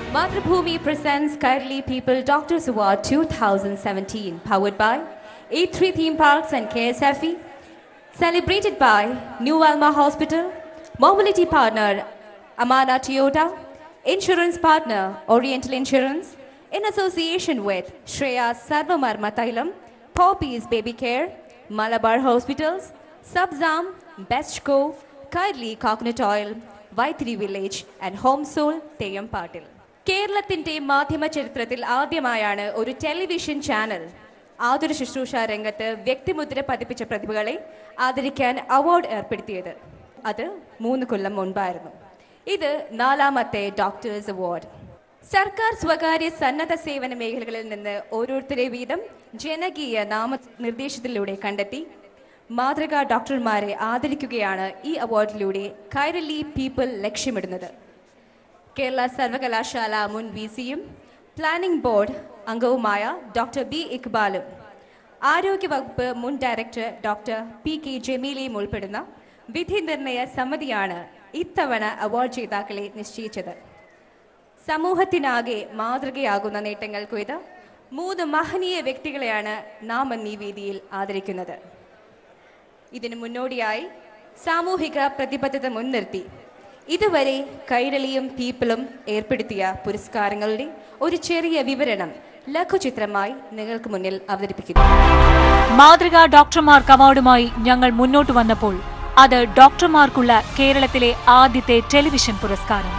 Mathrubhumi presents Kairali People Doctors Award 2017, powered by A3 Theme Parks and KSFE, celebrated by New Alma Hospital, mobility partner Amana Toyota, insurance partner Oriental Insurance, in association with Shreya Sarvamar Matailam, Poppies Baby Care, Malabar Hospitals, Subzam, Bestco, Kairli Coconut Oil, Vythiri village and home soul Theyyam പാട്ടിൽ കേരളത്തിന്റെ മാധ്യമ ചരിത്രത്തിൽ ആദ്യമായാണ് ഒരു television channel ആതുര ശുശ്രൂഷ രംഗത്ത് വ്യക്തിമുദ്ര പതിപ്പിച്ച പ്രതിഭകളെ ആദരിക്കാൻ അവാർഡ് ഏർപ്പെടുത്തിയത് അത് മൂന്ന് കൊല്ലം മുൻപായിരുന്നു ഇത് നാലാമത്തെ ഡോക്ടേഴ്സ് അവാർഡ് സർക്കാർ സ്വകാര്യ സന്നദ്ധ സേവന മേഖലകളിൽ നിന്ന് ഓരോരുത്തരെ വീതം ജനകീയ നാമനിർദ്ദേശത്തിലൂടെ കണ്ടെത്തി മാതൃകാ ഡോക്ടർമാരെ ആദരിക്കുകയാണ് ഈ അവാർഡിലൂടെ കൈരളി പീപ്പിൾ ലക്ഷ്യമിടുന്നത് കേരള സർവകലാശാല മുൻ വി സിയും പ്ലാനിംഗ് ബോർഡ് അംഗവുമായ ഡോക്ടർ ബി ഇക്ബാലും ആരോഗ്യവകുപ്പ് മുൻ ഡയറക്ടർ ഡോക്ടർ പി കെ ജമീലയും ഉൾപ്പെടുന്ന വിധി നിർണയ സമിതിയാണ് ഇത്തവണ അവാർഡ് ജേതാക്കളെ നിശ്ചയിച്ചത് സമൂഹത്തിനാകെ മാതൃകയാകുന്ന നേട്ടങ്ങൾ കൊയ്ത മൂന്ന് മഹനീയ വ്യക്തികളെയാണ് നാം ഇന്ന് ഈ വേദിയിൽ ആദരിക്കുന്നത് ഇതിനു മുന്നോടിയായി സാമൂഹിക പ്രതിബദ്ധത മുൻനിർത്തി ഇതുവരെ കൈരളിയും പീപ്പിളും ഏർപ്പെടുത്തിയ പുരസ്കാരങ്ങളുടെ ഒരു ചെറിയ വിവരണം ലഘുചിത്രമായി നിങ്ങൾക്ക് മുന്നിൽ അവതരിപ്പിക്കുന്നു മാതൃകാ ഡോക്ടർമാർക്ക് അവാർഡുമായി ഞങ്ങൾ മുന്നോട്ട് വന്നപ്പോൾ അത് ഡോക്ടർമാർക്കുള്ള കേരളത്തിലെ ആദ്യത്തെ ടെലിവിഷൻ പുരസ്കാരം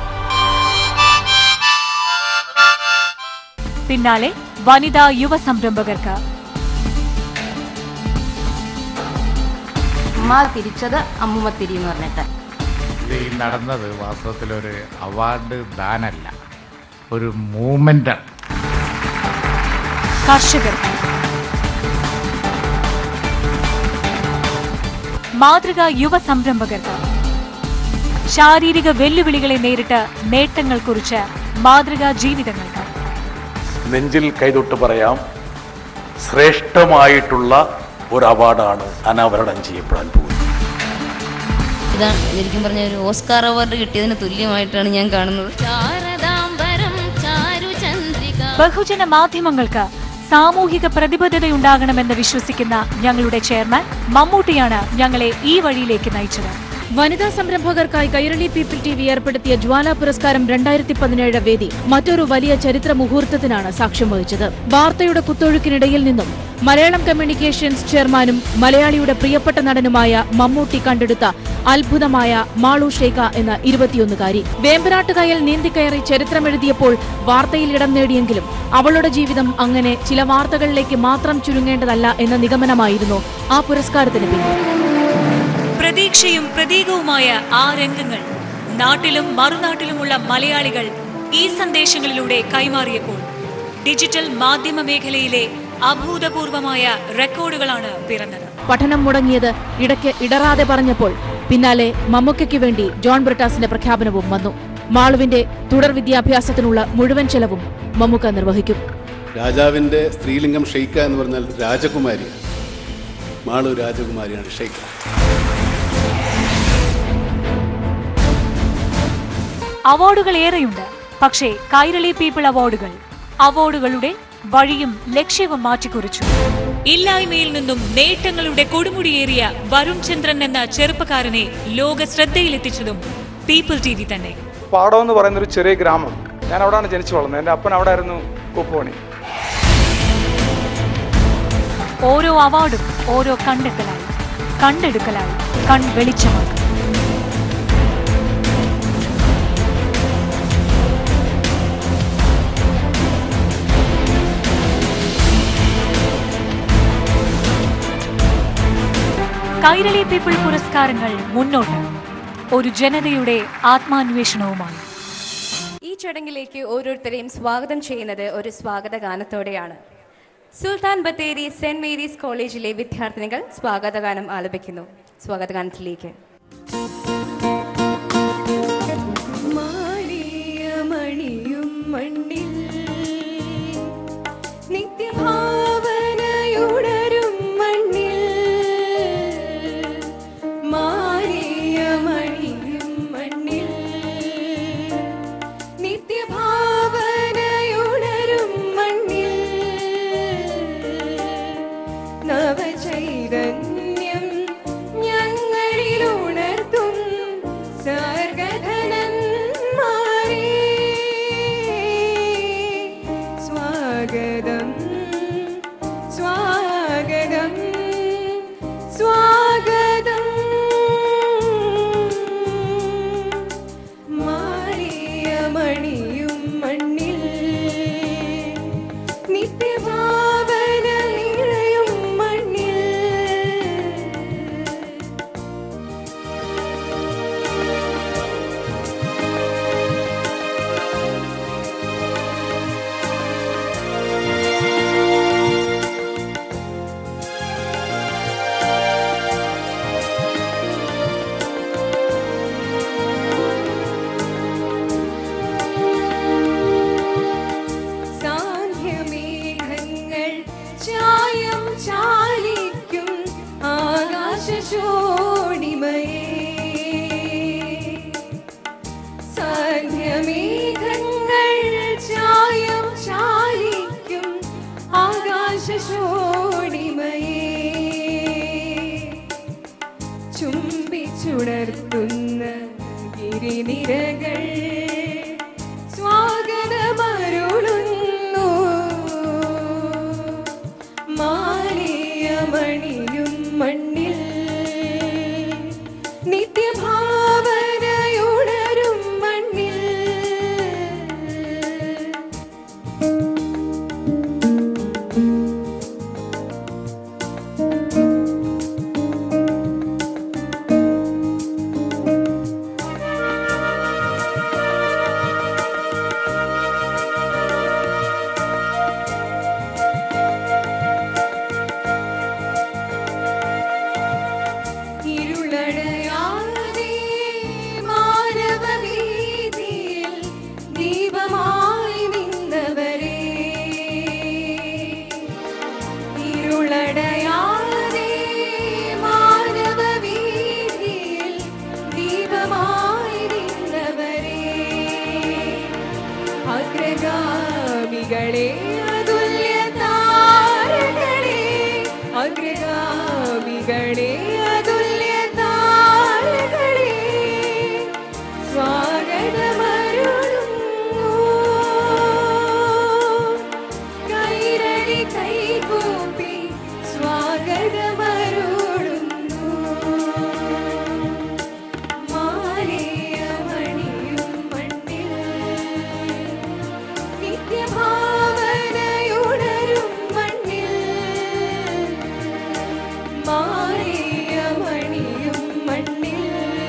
പിന്നാലെ വനിതാ യുവ സംരംഭകർക്ക് അമ്മ തിരിച്ചത് അമ്മുമ്മ തിരി എന്ന് പറഞ്ഞിട്ട് ഇത് ഈ നടന്നത് വാസ്തവത്തിലൊരു അവാർഡ് ദാനല്ല ഒരു മൂവ്മെൻ്റാണ് കർഷകർക്ക് മാതൃകാ യുവ സംരംഭകർക്ക് ശാരീരിക വെല്ലുവിളികളെ നേരിട്ട് നേട്ടങ്ങൾ കുറിച്ച് മാതൃകാ ജീവിതങ്ങൾക്ക് നെഞ്ചിൽ കൈതൊട്ട് പറയാം ശ്രേഷ്ഠമായിട്ടുള്ള ഒരു അവാർഡാണ് അനാവരണം ചെയ്യപ്പെടാൻ പോകുന്നത് ഇതാണ് ശരിക്കും പറഞ്ഞ ഒരു ഓസ്കാർ അവാർഡ് കിട്ടിയതിന് തുല്യമായിട്ടാണ് ഞാൻ കാണുന്നത് ശാരദാംബരം ചാരുചന്ദ്രിക ബഹുജന മാധ്യമങ്ങൾക്ക് സാമൂഹിക പ്രതിബദ്ധതയുണ്ടാകണമെന്ന് വിശ്വസിക്കുന്ന ഞങ്ങളുടെ ചെയർമാൻ മമ്മൂട്ടിയാണ് ഞങ്ങളെ ഈ വഴിയിലേക്ക് നയിച്ചത് വനിതാ സംരംഭകർക്കായി കൈരളി പീപ്പിൾ ടി വി ഏർപ്പെടുത്തിയ ജ്വാല പുരസ്കാരം രണ്ടായിരത്തി പതിനേഴ് വേദി മറ്റൊരു വലിയ ചരിത്ര മുഹൂർത്തത്തിനാണ് സാക്ഷ്യം വഹിച്ചത് വാർത്തയുടെ കുത്തൊഴുക്കിനിടയിൽ നിന്നും മലയാളം കമ്മ്യൂണിക്കേഷൻസ് ചെയർമാനും മലയാളിയുടെ പ്രിയപ്പെട്ട നടനുമായ മമ്മൂട്ടി കണ്ടെടുത്ത അത്ഭുതമായ മാളു ഷേഖ എന്ന ഇരുപത്തിയൊന്നുകാരി വേമ്പനാട്ടുകായൽ നീന്തിക്കയറി ചരിത്രമെഴുതിയപ്പോൾ വാർത്തയിൽ ഇടം നേടിയെങ്കിലും അവളുടെ ജീവിതം അങ്ങനെ ചില വാർത്തകളിലേക്ക് മാത്രം ചുരുങ്ങേണ്ടതല്ല എന്ന നിഗമനമായിരുന്നു ആ പുരസ്കാരത്തിന് പിന്നിൽ പ്രതീക്ഷയും പ്രതീകവുമായ ആ രംഗങ്ങൾ നാട്ടിലും മറുനാട്ടിലുമുള്ള മലയാളികൾ ഈ സന്ദേശങ്ങളിലൂടെ കൈമാറിയപ്പോൾ ഡിജിറ്റൽ മാധ്യമ മേഖലയിലെ അഭൂതപൂർവമായ റെക്കോർഡുകളാണ് പിറന്നത് പഠനം മുടങ്ങിയത് ഇടയ്ക്ക് ഇടറാതെ പറഞ്ഞപ്പോൾ പിന്നാലെ മമ്മൂക്കയ്ക്ക് വേണ്ടി ജോൺ ബ്രിട്ടാസിന്റെ പ്രഖ്യാപനവും വന്നു മാളുവിന്റെ തുടർ വിദ്യാഭ്യാസത്തിനുള്ള മുഴുവൻ ചെലവും മമ്മൂക്ക നിർവഹിക്കും രാജാവിൻ്റെ സ്ത്രീലിംഗം ഷെയ്ക്ക എന്ന് പറഞ്ഞാൽ രാജകുമാരിയാണ് മാളു രാജകുമാരിയാണ് ഷെയ്ക്ക അവാർഡുകൾ ഏറെയുണ്ട് പക്ഷേ കൈരളി പീപ്പിൾ അവാർഡുകൾ അവാർഡുകളുടെ വഴിയും ലക്ഷ്യവും മാറ്റിക്കുറിച്ചു ഇല്ലായ്മയിൽ നിന്നും നേട്ടങ്ങളുടെ കൊടുമുടിയേറിയ വരുൺ ചന്ദ്രൻ എന്ന ചെറുപ്പക്കാരനെ ലോക ശ്രദ്ധയിലെത്തിച്ചതും പീപ്പിൾ ടി വി തന്നെ പാടം എന്ന് പറയുന്ന ഒരു ചെറിയ ഗ്രാമം ഞാൻ അവിടെയാണ് ജനിച്ചു വളർന്നത് എൻ്റെ അപ്പൻ അവിടെ ആയിരുന്നു കുപ്പുപണി ഓരോ അവാർഡും ഓരോ കണ്ടെത്തലായി കണ്ടെടുക്കലായി കൺ വെളിച്ചമാക്കി കൈരളി പീപ്പിൾ പുരസ്കാരങ്ങൾ മുന്നോട്ട് ഒരു ജനതയുടെ ആത്മാന്വേഷണവുമായി ഈ ചടങ്ങിലേക്ക് ഓരോരുത്തരെയും സ്വാഗതം ചെയ്യുന്നത് ഒരു സ്വാഗത ഗാനത്തോടെയാണ് സുൽത്താൻ ബത്തേരി സെന്റ് മേരീസ് കോളേജിലെ വിദ്യാർത്ഥിനികൾ സ്വാഗതഗാനം ആലപിക്കുന്നു സ്വാഗതഗാനത്തിലേക്ക് മണിയും മണ്ണിൽ നിത്യഭാവനയുടരും മണ്ണിൽ മാറിയ മണിയും മണ്ണിൽ നിത്യഭാവന ചിരിനിരകൾ സ്വാഗതമരുളുന്നു മാലിയമണിയും മണ്ണിൽ നിത്യഭാവനയുണരും മണ്ണിൽ ഇരുളടയാതെ മാനവവീഥിയിൽ ദീപമായി നിന്നവരെ ഇരുളടയാതെ മാനവവീഥിയിൽ ദീപമായി നിന്നവരെ അഗ്രഗാമികളെ അതുല്യ താരകളെ അഗ്രഗാമികളെ അതുല്യ താരകളെ സ്വാഗതമരുളുന്നു കൈരളി കൈകൂപ്പി സ്വാഗതമരുളുന്നു മാറിയമണിയും മണ്ണിൽ നിത്യഭാവനയുണരും മണ്ണിൽ മാറിയമണിയും മണ്ണിൽ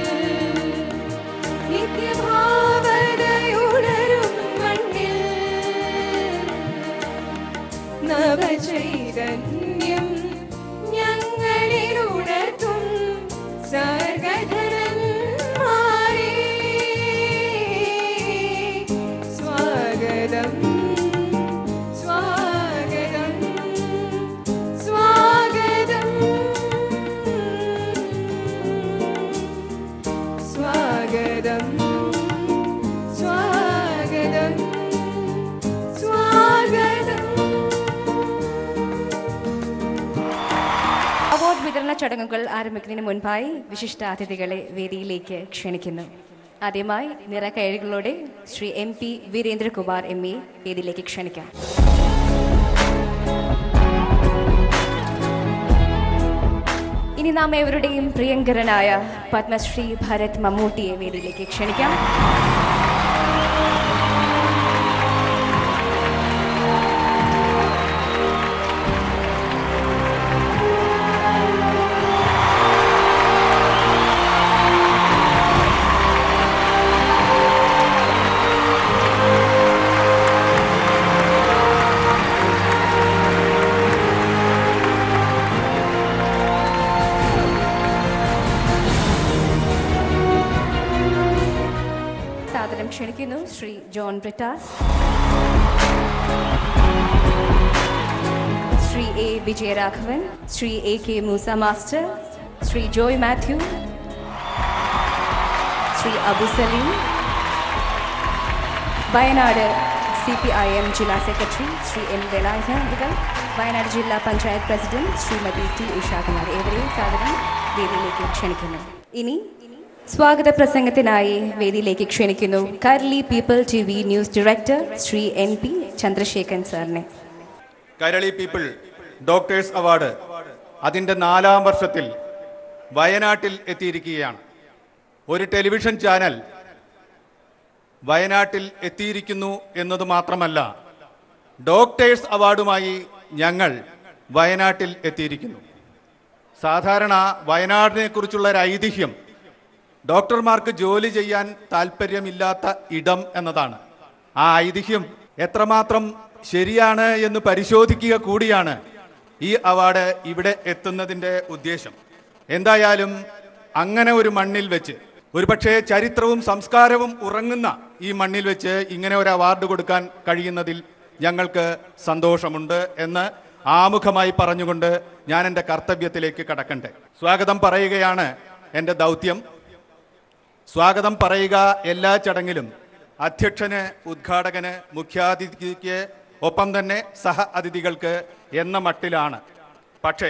നിത്യഭാവനയുണരും മണ്ണിൽ നവചൈതന്യം ഞങ്ങളിലുണർത്തും സർഗധരന്മാരെ സ്വാഗതം സ്വാഗതം സ്വാഗതം സ്വാഗതം സ്വാഗതം സ്വാഗതം അവാർഡ് വിതരണ ചടങ്ങുകൾ ആരംഭിക്കുന്നതിന് മുൻപായി വിശിഷ്ട അതിഥികളെ വേദിയിലേക്ക് ക്ഷണിക്കുന്നു ആദ്യമായി നിറക്കയഴികളോടെ Shri M P Veerendrakumar M A വേദിയിലേക്ക് ക്ഷണിക്കാം ഇനി നാം ഏവരുടെയും പ്രിയങ്കരനായ പത്മശ്രീ ഭരത് മമ്മൂട്ടിയെ വേദിയിലേക്ക് ക്ഷണിക്കാം സാദരം ക്ഷണിക്കുന്നു Shri John Brittas Shri A Vijayaraghavan Shri A K Moosa master Shri Joy Mathew Shri Abu Saleem Wayanad C P I M ജില്ലാ സെക്രട്ടറി ശ്രീ എം വേലായുധൻ വയനാട് ജില്ലാ പഞ്ചായത്ത് പ്രസിഡന്റ് ശ്രീമതി ടി ഉഷാകുമാർ ഏവരെയും സാദരം വേദിയിലേക്ക് ക്ഷണിക്കുന്നു ഇനി സ്വാഗത പ്രസംഗത്തിനായി വേദിയിലേക്ക് ക്ഷണിക്കുന്നു Kairali people T V news director Shri N P Chandrasekharan സാറിനെ കൈരളി പീപ്പിൾ ഡോക്ടേഴ്സ് അവാർഡ് അതിൻ്റെ നാലാം വർഷത്തിൽ വയനാട്ടിൽ എത്തിയിരിക്കുകയാണ് ഒരു ടെലിവിഷൻ ചാനൽ വയനാട്ടിൽ എത്തിയിരിക്കുന്നു എന്നത് മാത്രമല്ല ഡോക്ടേഴ്സ് അവാർഡുമായി ഞങ്ങൾ വയനാട്ടിൽ എത്തിയിരിക്കുന്നു സാധാരണ വയനാടിനെ കുറിച്ചുള്ള ഒരു ഐതിഹ്യം ഡോക്ടർമാർക്ക് ജോലി ചെയ്യാൻ താല്പര്യമില്ലാത്ത ഇടം എന്നതാണ് ആ ഐതിഹ്യം എത്രമാത്രം ശരിയാണ് എന്ന് പരിശോധിക്കുക കൂടിയാണ് ഈ അവാർഡ് ഇവിടെ എത്തുന്നതിൻ്റെ ഉദ്ദേശം എന്തായാലും അങ്ങനെ ഒരു മണ്ണിൽ വെച്ച് ഒരുപക്ഷെ ചരിത്രവും സംസ്കാരവും ഉറങ്ങുന്ന ഈ മണ്ണിൽ വെച്ച് ഇങ്ങനെ ഒരു അവാർഡ് കൊടുക്കാൻ കഴിയുന്നതിൽ ഞങ്ങൾക്ക് സന്തോഷമുണ്ട് എന്ന് ആമുഖമായി പറഞ്ഞുകൊണ്ട് ഞാൻ എൻ്റെ കർത്തവ്യത്തിലേക്ക് കടക്കട്ടെ സ്വാഗതം പറയുകയാണ് എൻ്റെ ദൗത്യം സ്വാഗതം പറയുക എല്ലാ ചടങ്ങിലും അധ്യക്ഷന് ഉദ്ഘാടകന് മുഖ്യാതിഥിക്ക് ഒപ്പം തന്നെ സഹ അതിഥികൾക്ക് എന്ന മട്ടിലാണ് പക്ഷേ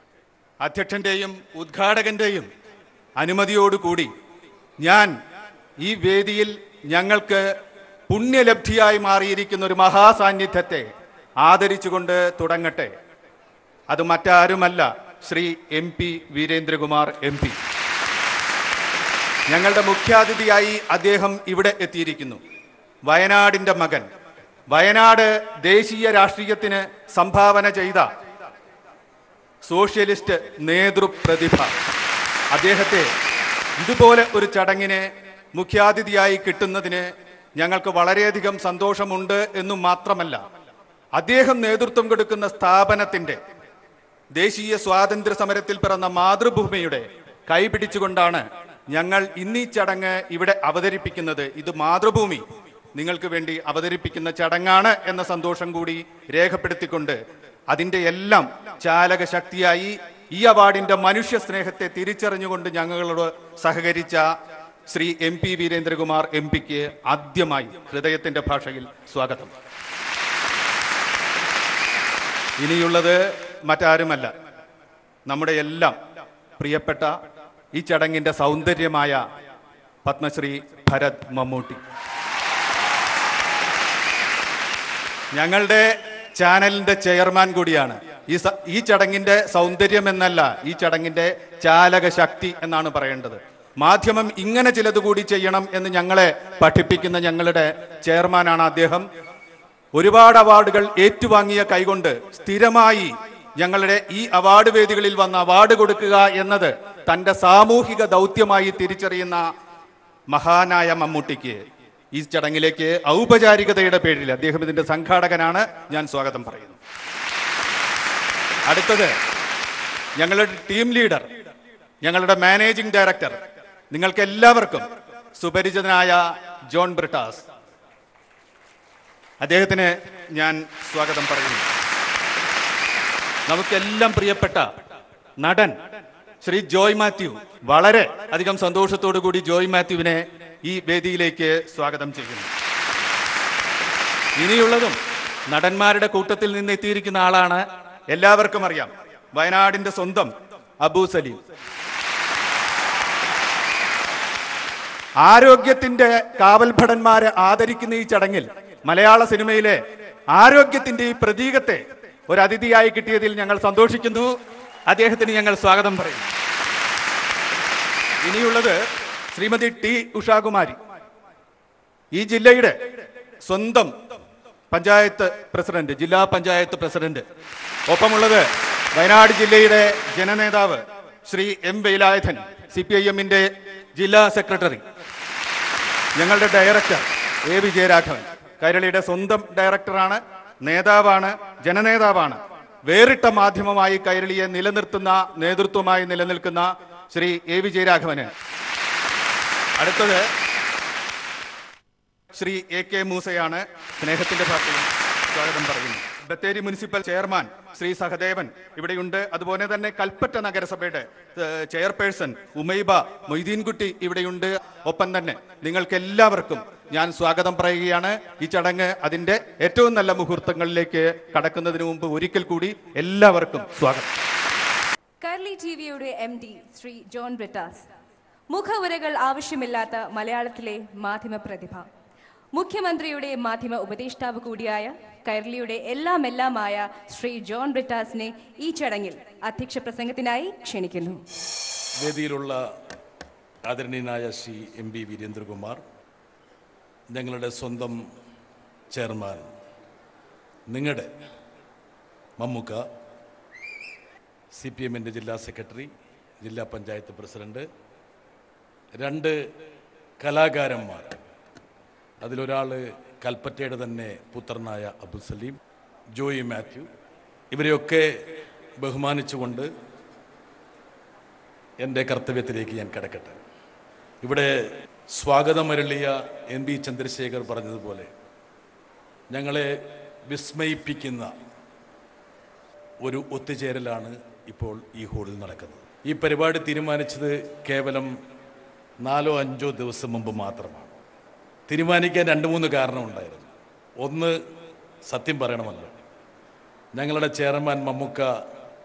അധ്യക്ഷൻ്റെയും ഉദ്ഘാടകൻ്റെയും അനുമതിയോടുകൂടി ഞാൻ ഈ വേദിയിൽ ഞങ്ങൾക്ക് പുണ്യലബ്ധിയായി മാറിയിരിക്കുന്ന ഒരു മഹാസാന്നിധ്യത്തെ ആദരിച്ചുകൊണ്ട് തുടങ്ങട്ടെ അത് മറ്റാരുമല്ല Shri M P Veerendrakumar M P ഞങ്ങളുടെ മുഖ്യാതിഥിയായി അദ്ദേഹം ഇവിടെ എത്തിയിരിക്കുന്നു വയനാടിൻ്റെ മകൻ വയനാട് ദേശീയ രാഷ്ട്രീയത്തിന് സംഭാവന ചെയ്ത സോഷ്യലിസ്റ്റ് നേതൃപ്രതിഭ അദ്ദേഹത്തെ ഇതുപോലെ ഒരു ചടങ്ങിന് മുഖ്യാതിഥിയായി കിട്ടുന്നതിന് ഞങ്ങൾക്ക് വളരെയധികം സന്തോഷമുണ്ട് എന്നും മാത്രമല്ല അദ്ദേഹം നേതൃത്വം കൊടുക്കുന്ന സ്ഥാപനത്തിൻ്റെ ദേശീയ സ്വാതന്ത്ര്യ സമരത്തിൽ പിറന്ന മാതൃഭൂമിയുടെ കൈപിടിച്ചുകൊണ്ടാണ് ഞങ്ങൾ ഇന്നീ ചടങ്ങ് ഇവിടെ അവതരിപ്പിക്കുന്നത് ഇത് മാതൃഭൂമി നിങ്ങൾക്ക് വേണ്ടി അവതരിപ്പിക്കുന്ന ചടങ്ങാണ് എന്ന സന്തോഷം കൂടി രേഖപ്പെടുത്തിക്കൊണ്ട് അതിൻ്റെ എല്ലാം ചാലക ശക്തിയായി ഈ അവാർഡിന്റെ മനുഷ്യ സ്നേഹത്തെ തിരിച്ചറിഞ്ഞുകൊണ്ട് ഞങ്ങളോട് സഹകരിച്ച Shri M P Veerendrakumar M പിക്ക് ആദ്യമായി ഹൃദയത്തിന്റെ ഭാഷയിൽ സ്വാഗതം ഇനിയുള്ളത് മറ്റാരുമല്ല നമ്മുടെ എല്ലാം പ്രിയപ്പെട്ട ഈ ചടങ്ങിന്റെ സൗന്ദര്യമായ പത്മശ്രീ ഭരത് മമ്മൂട്ടി ഞങ്ങളുടെ ചാനലിന്റെ ചെയർമാൻ കൂടിയാണ് ഈ സ- ഈ ചടങ്ങിന്റെ സൗന്ദര്യം എന്നല്ല ഈ ചടങ്ങിന്റെ ചാലക ശക്തി എന്നാണ് പറയേണ്ടത് മാധ്യമം ഇങ്ങനെ ചിലത് കൂടി ചെയ്യണം എന്ന് ഞങ്ങളെ പഠിപ്പിക്കുന്ന ഞങ്ങളുടെ ചെയർമാനാണ് അദ്ദേഹം ഒരുപാട് അവാർഡുകൾ ഏറ്റുവാങ്ങിയ കൈകൊണ്ട് സ്ഥിരമായി ഞങ്ങളുടെ ഈ അവാർഡ് വേദികളിൽ വന്ന് അവാർഡ് കൊടുക്കുക എന്നത് തന്റെ സാമൂഹിക ദൗത്യമായി തിരിച്ചറിയുന്ന മഹാനായ മമ്മൂട്ടിക്ക് ഈ ചടങ്ങിലേക്ക് ഔപചാരികതയുടെ പേരിൽ അദ്ദേഹം ഇതിന്റെ സംഘാടകനാണ് ഞാൻ സ്വാഗതം പറയുന്നു അടുത്തത് ഞങ്ങളുടെ ടീം ലീഡർ ഞങ്ങളുടെ മാനേജിംഗ് ഡയറക്ടർ നിങ്ങൾക്ക് എല്ലാവർക്കും സുപരിചിതനായ ജോൺ ബ്രിട്ടാസ് അദ്ദേഹത്തിന് ഞാൻ സ്വാഗതം പറയുന്നു നമുക്കെല്ലാം പ്രിയപ്പെട്ട നടൻ ശ്രീ ജോയ് മാത്യു വളരെ അധികം സന്തോഷത്തോടു കൂടി ജോയ് മാത്യുവിനെ ഈ വേദിയിലേക്ക് സ്വാഗതം ചെയ്യുന്നു ഇനിയുള്ളതും നടന്മാരുടെ കൂട്ടത്തിൽ നിന്ന് എത്തിയിരിക്കുന്ന ആളാണ് എല്ലാവർക്കും അറിയാം വയനാടിന്റെ സ്വന്തം അബൂ സലീം ആരോഗ്യത്തിന്റെ കാവൽഭടന്മാരെ ആദരിക്കുന്ന ഈ ചടങ്ങിൽ മലയാള സിനിമയിലെ ആരോഗ്യത്തിന്റെ ഈ പ്രതീകത്തെ ഒരു അതിഥിയായി കിട്ടിയതിൽ ഞങ്ങൾ സന്തോഷിക്കുന്നു അദ്ദേഹത്തിന് ഞങ്ങൾ സ്വാഗതം പറയുന്നു ഇനിയുള്ളത് ശ്രീമതി ടി ഉഷാകുമാരി ഈ ജില്ലയുടെ സ്വന്തം പഞ്ചായത്ത് പ്രസിഡന്റ് ജില്ലാ പഞ്ചായത്ത് പ്രസിഡന്റ് ഒപ്പമുള്ളത് വയനാട് ജില്ലയുടെ ജനനേതാവ് Shri M Velayudhan C P I എമ്മിന്റെ ജില്ലാ സെക്രട്ടറി ഞങ്ങളുടെ ഡയറക്ടർ എ വിജയരാഘവൻ കൈരളിയുടെ സ്വന്തം ഡയറക്ടറാണ് നേതാവാണ് ജനനേതാവാണ് വേറിട്ട മാധ്യമമായി കൈരളിയെ നിലനിർത്തുന്ന നേതൃത്വമായി നിലനിൽക്കുന്ന ശ്രീ എ വിജയരാഘവന് അടുത്തത് ശ്രീ എ കെ മൂസയാണ് സ്നേഹത്തിന്റെ ഭാഷയിൽ സ്വാഗതം പറയുന്നു ബത്തേരി മുനിസിപ്പൽ ചെയർമാൻ ശ്രീ സഹദേവൻ ഇവിടെയുണ്ട് അതുപോലെ തന്നെ കൽപ്പറ്റ നഗരസഭയുടെ ഏഹ്, ചെയർപേഴ്സൺ ഉമൈബ മൊയ്തീൻകുട്ടി ഇവിടെയുണ്ട് ഒപ്പം തന്നെ നിങ്ങൾക്ക് എല്ലാവർക്കും ഞാൻ സ്വാഗതം പറയുകയാണ് ഈ ചടങ്ങ് അതിന്റെ ഏറ്റവും നല്ല മുഹൂർത്തങ്ങളിലേക്ക് കടക്കുന്നതിന് മുമ്പ് ഒരിക്കൽ കൂടി എല്ലാവർക്കും സ്വാഗതം കർലി ടി വിയുടെ എം ഡി ശ്രീ ജോൺ ബ്രിട്ടാസ് മുഖവുരകൾ ആവശ്യമില്ലാത്ത മലയാളത്തിലെ മാധ്യമ പ്രതിഭ മുഖ്യമന്ത്രിയുടെ മാധ്യമ ഉപദേഷ്ടാവ് കൂടിയായ കൈർലിയുടെ എല്ലാം എല്ലാമായ ശ്രീ ജോൺ ബ്രിട്ടാസിനെ ഈ ചടങ്ങിൽ അധ്യക്ഷ പ്രസംഗത്തിനായി ക്ഷണിക്കുന്നു വേദിയിലുള്ള ആദരണീയനായ ശ്രീ എം പി വീരേന്ദ്രകുമാർ ഞങ്ങളുടെ സ്വന്തം ചെയർമാൻ നിങ്ങളുടെ മമ്മുക്ക സി പി എമ്മിൻ്റെ ജില്ലാ സെക്രട്ടറി ജില്ലാ പഞ്ചായത്ത് പ്രസിഡന്റ് രണ്ട് കലാകാരന്മാർ അതിലൊരാൾ കൽപ്പറ്റയുടെ തന്നെ പുത്രനായ അബു സലീം ജോയി മാത്യു ഇവരെയൊക്കെ ബഹുമാനിച്ചുകൊണ്ട് എൻ്റെ കർത്തവ്യത്തിലേക്ക് ഞാൻ കിടക്കട്ടെ ഇവിടെ സ്വാഗതമരളിയ എൻ ബി ചന്ദ്രശേഖർ പറഞ്ഞതുപോലെ ഞങ്ങളെ വിസ്മയിപ്പിക്കുന്ന ഒരു ഒത്തുചേരലാണ് ഇപ്പോൾ ഈ ഹോളിൽ നടക്കുന്നത് ഈ പരിപാടി തീരുമാനിച്ചത് കേവലം നാലോ അഞ്ചോ ദിവസം മുമ്പ് മാത്രമാണ് തീരുമാനിക്കാൻ രണ്ട് മൂന്ന് കാരണമുണ്ടായിരുന്നു ഒന്ന് സത്യം പറയണമല്ലോ ഞങ്ങളുടെ ചെയർമാൻ മമ്മുക്ക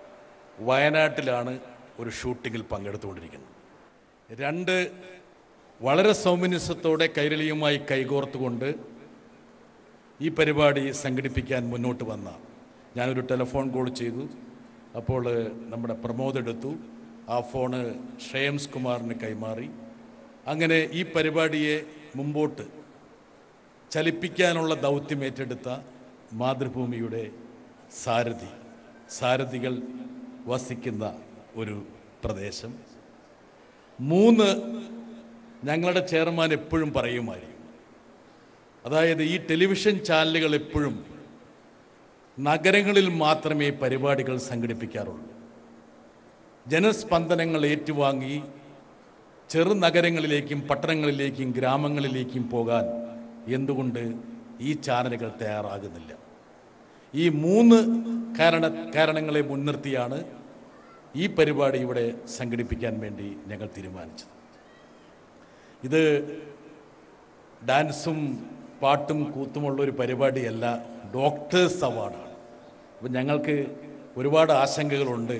വയനാട്ടിലാണ് ഒരു ഷൂട്ടിങ്ങിൽ പങ്കെടുത്തുകൊണ്ടിരിക്കുന്നത് രണ്ട് വളരെ സൗമനസ്യത്തോടെ കൈരളിയുമായി കൈകോർത്തുകൊണ്ട് ഈ പരിപാടി സംഘടിപ്പിക്കാൻ മുന്നോട്ട് വന്ന ഞാനൊരു ടെലിഫോൺ കോൾ ചെയ്തു അപ്പോൾ നമ്മുടെ പ്രമോദ് എടുത്തു ആ ഫോണ് ശ്രേയംസ് കുമാറിന് കൈമാറി അങ്ങനെ ഈ പരിപാടിയെ മുമ്പോട്ട് ചലിപ്പിക്കാനുള്ള ദൗത്യം ഏറ്റെടുത്ത മാതൃഭൂമിയുടെ സാരഥി സാരഥികൾ വസിക്കുന്ന ഒരു പ്രദേശം മൂന്ന് ഞങ്ങളുടെ ചെയർമാൻ എപ്പോഴും പറയുമായിരുന്നു അതായത് ഈ ടെലിവിഷൻ ചാനലുകൾ എപ്പോഴും നഗരങ്ങളിൽ മാത്രമേ പരിപാടികൾ സംഘടിപ്പിക്കാറുള്ളൂ ജനസ്പന്ദനങ്ങൾ ഏറ്റുവാങ്ങി ചെറുനഗരങ്ങളിലേക്കും പട്ടണങ്ങളിലേക്കും ഗ്രാമങ്ങളിലേക്കും പോകാൻ എന്തുകൊണ്ട് ഈ ചാനലുകൾ തയ്യാറാകുന്നില്ല ഈ മൂന്ന് കാരണ കാരണങ്ങളെ മുൻനിർത്തിയാണ് ഈ പരിപാടി ഇവിടെ സംഘടിപ്പിക്കാൻ വേണ്ടി ഞങ്ങൾ തീരുമാനിച്ചത് ഇത് ഡാൻസും പാട്ടും കൂത്തുമുള്ള ഒരു പരിപാടിയല്ല ഡോക്ടേഴ്സ് അവാർഡാണ് അപ്പം ഞങ്ങൾക്ക് ഒരുപാട് ആശങ്കകളുണ്ട്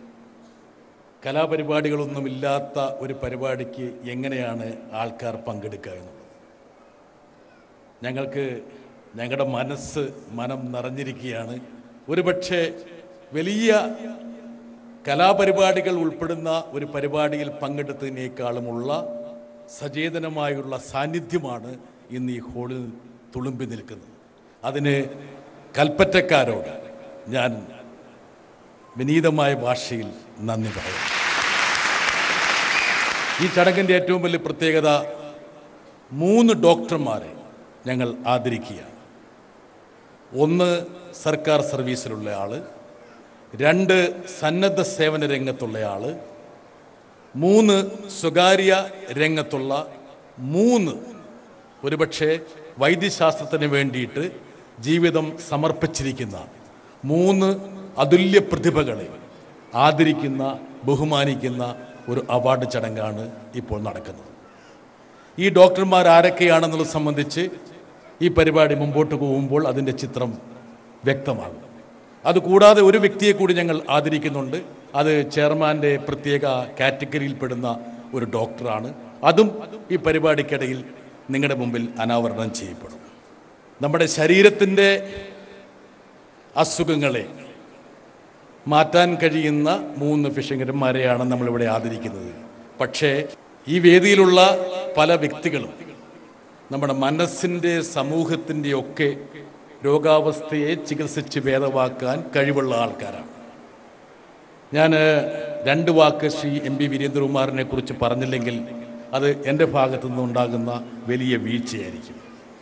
കലാപരിപാടികളൊന്നുമില്ലാത്ത ഒരു പരിപാടിക്ക് എങ്ങനെയാണ് ആൾക്കാർ പങ്കെടുക്കുക എന്നുള്ളത് ഞങ്ങൾക്ക് ഞങ്ങളുടെ മനസ്സ് മനം നിറഞ്ഞിരിക്കുകയാണ് ഒരുപക്ഷെ വലിയ കലാപരിപാടികൾ ഉൾപ്പെടുന്ന ഒരു പരിപാടിയിൽ പങ്കെടുത്തതിനേക്കാളുമുള്ള സചേതനമായുള്ള സാന്നിധ്യമാണ് ഇന്ന് ഈ ഹോളിൽ തുളുമ്പി നിൽക്കുന്നത് അതിന് കൽപ്പറ്റക്കാരോട് ഞാൻ വിനീതമായ ഭാഷയിൽ നന്ദി പറയുന്നു ഈ ചടങ്ങിൻ്റെ ഏറ്റവും വലിയ പ്രത്യേകത മൂന്ന് ഡോക്ടർമാരെ ഞങ്ങൾ ആദരിക്കുകയാണ് ഒന്ന് സർക്കാർ സർവീസിലുള്ള ആൾ രണ്ട് സന്നദ്ധ സേവന രംഗത്തുള്ള ആൾ മൂന്ന് സ്വകാര്യ രംഗത്തുള്ള മൂന്ന് ഒരുപക്ഷെ വൈദ്യശാസ്ത്രത്തിന് വേണ്ടിയിട്ട് ജീവിതം സമർപ്പിച്ചിരിക്കുന്ന മൂന്ന് അതുല്യ പ്രതിഭകളെ ആദരിക്കുന്ന ബഹുമാനിക്കുന്ന ഒരു അവാർഡ് ചടങ്ങാണ് ഇപ്പോൾ നടക്കുന്നത് ഈ ഡോക്ടർമാർ ആരൊക്കെയാണെന്നുള്ളത് സംബന്ധിച്ച് ഈ പരിപാടി മുമ്പോട്ട് പോകുമ്പോൾ അതിൻ്റെ ചിത്രം വ്യക്തമാകും അതുകൂടാതെ ഒരു വ്യക്തിയെ കൂടി ഞങ്ങൾ ആദരിക്കുന്നുണ്ട് അത് ചെയർമാൻ്റെ പ്രത്യേക കാറ്റഗറിയിൽപ്പെടുന്ന ഒരു ഡോക്ടറാണ് അതും ഈ പരിപാടിക്കിടയിൽ നിങ്ങളുടെ മുമ്പിൽ അനാവരണം ചെയ്യപ്പെടും നമ്മുടെ ശരീരത്തിൻ്റെ അസുഖങ്ങളെ മാറ്റാൻ കഴിയുന്ന മൂന്ന് ഫിഷങ്കരന്മാരെയാണ് നമ്മളിവിടെ ആദരിക്കുന്നത് പക്ഷേ ഈ വേദിയിലുള്ള പല വ്യക്തികളും നമ്മുടെ മനസ്സിൻ്റെ സമൂഹത്തിൻ്റെ ഒക്കെ രോഗാവസ്ഥയെ ചികിത്സിച്ച് ഭേദമാക്കാൻ കഴിവുള്ള ആൾക്കാരാണ് ഞാൻ രണ്ട് വാക്ക് ശ്രീ എം പി വീരേന്ദ്രകുമാറിനെ കുറിച്ച് പറഞ്ഞില്ലെങ്കിൽ അത് എൻ്റെ ഭാഗത്തു നിന്നുണ്ടാകുന്ന വലിയ വീഴ്ചയായിരിക്കും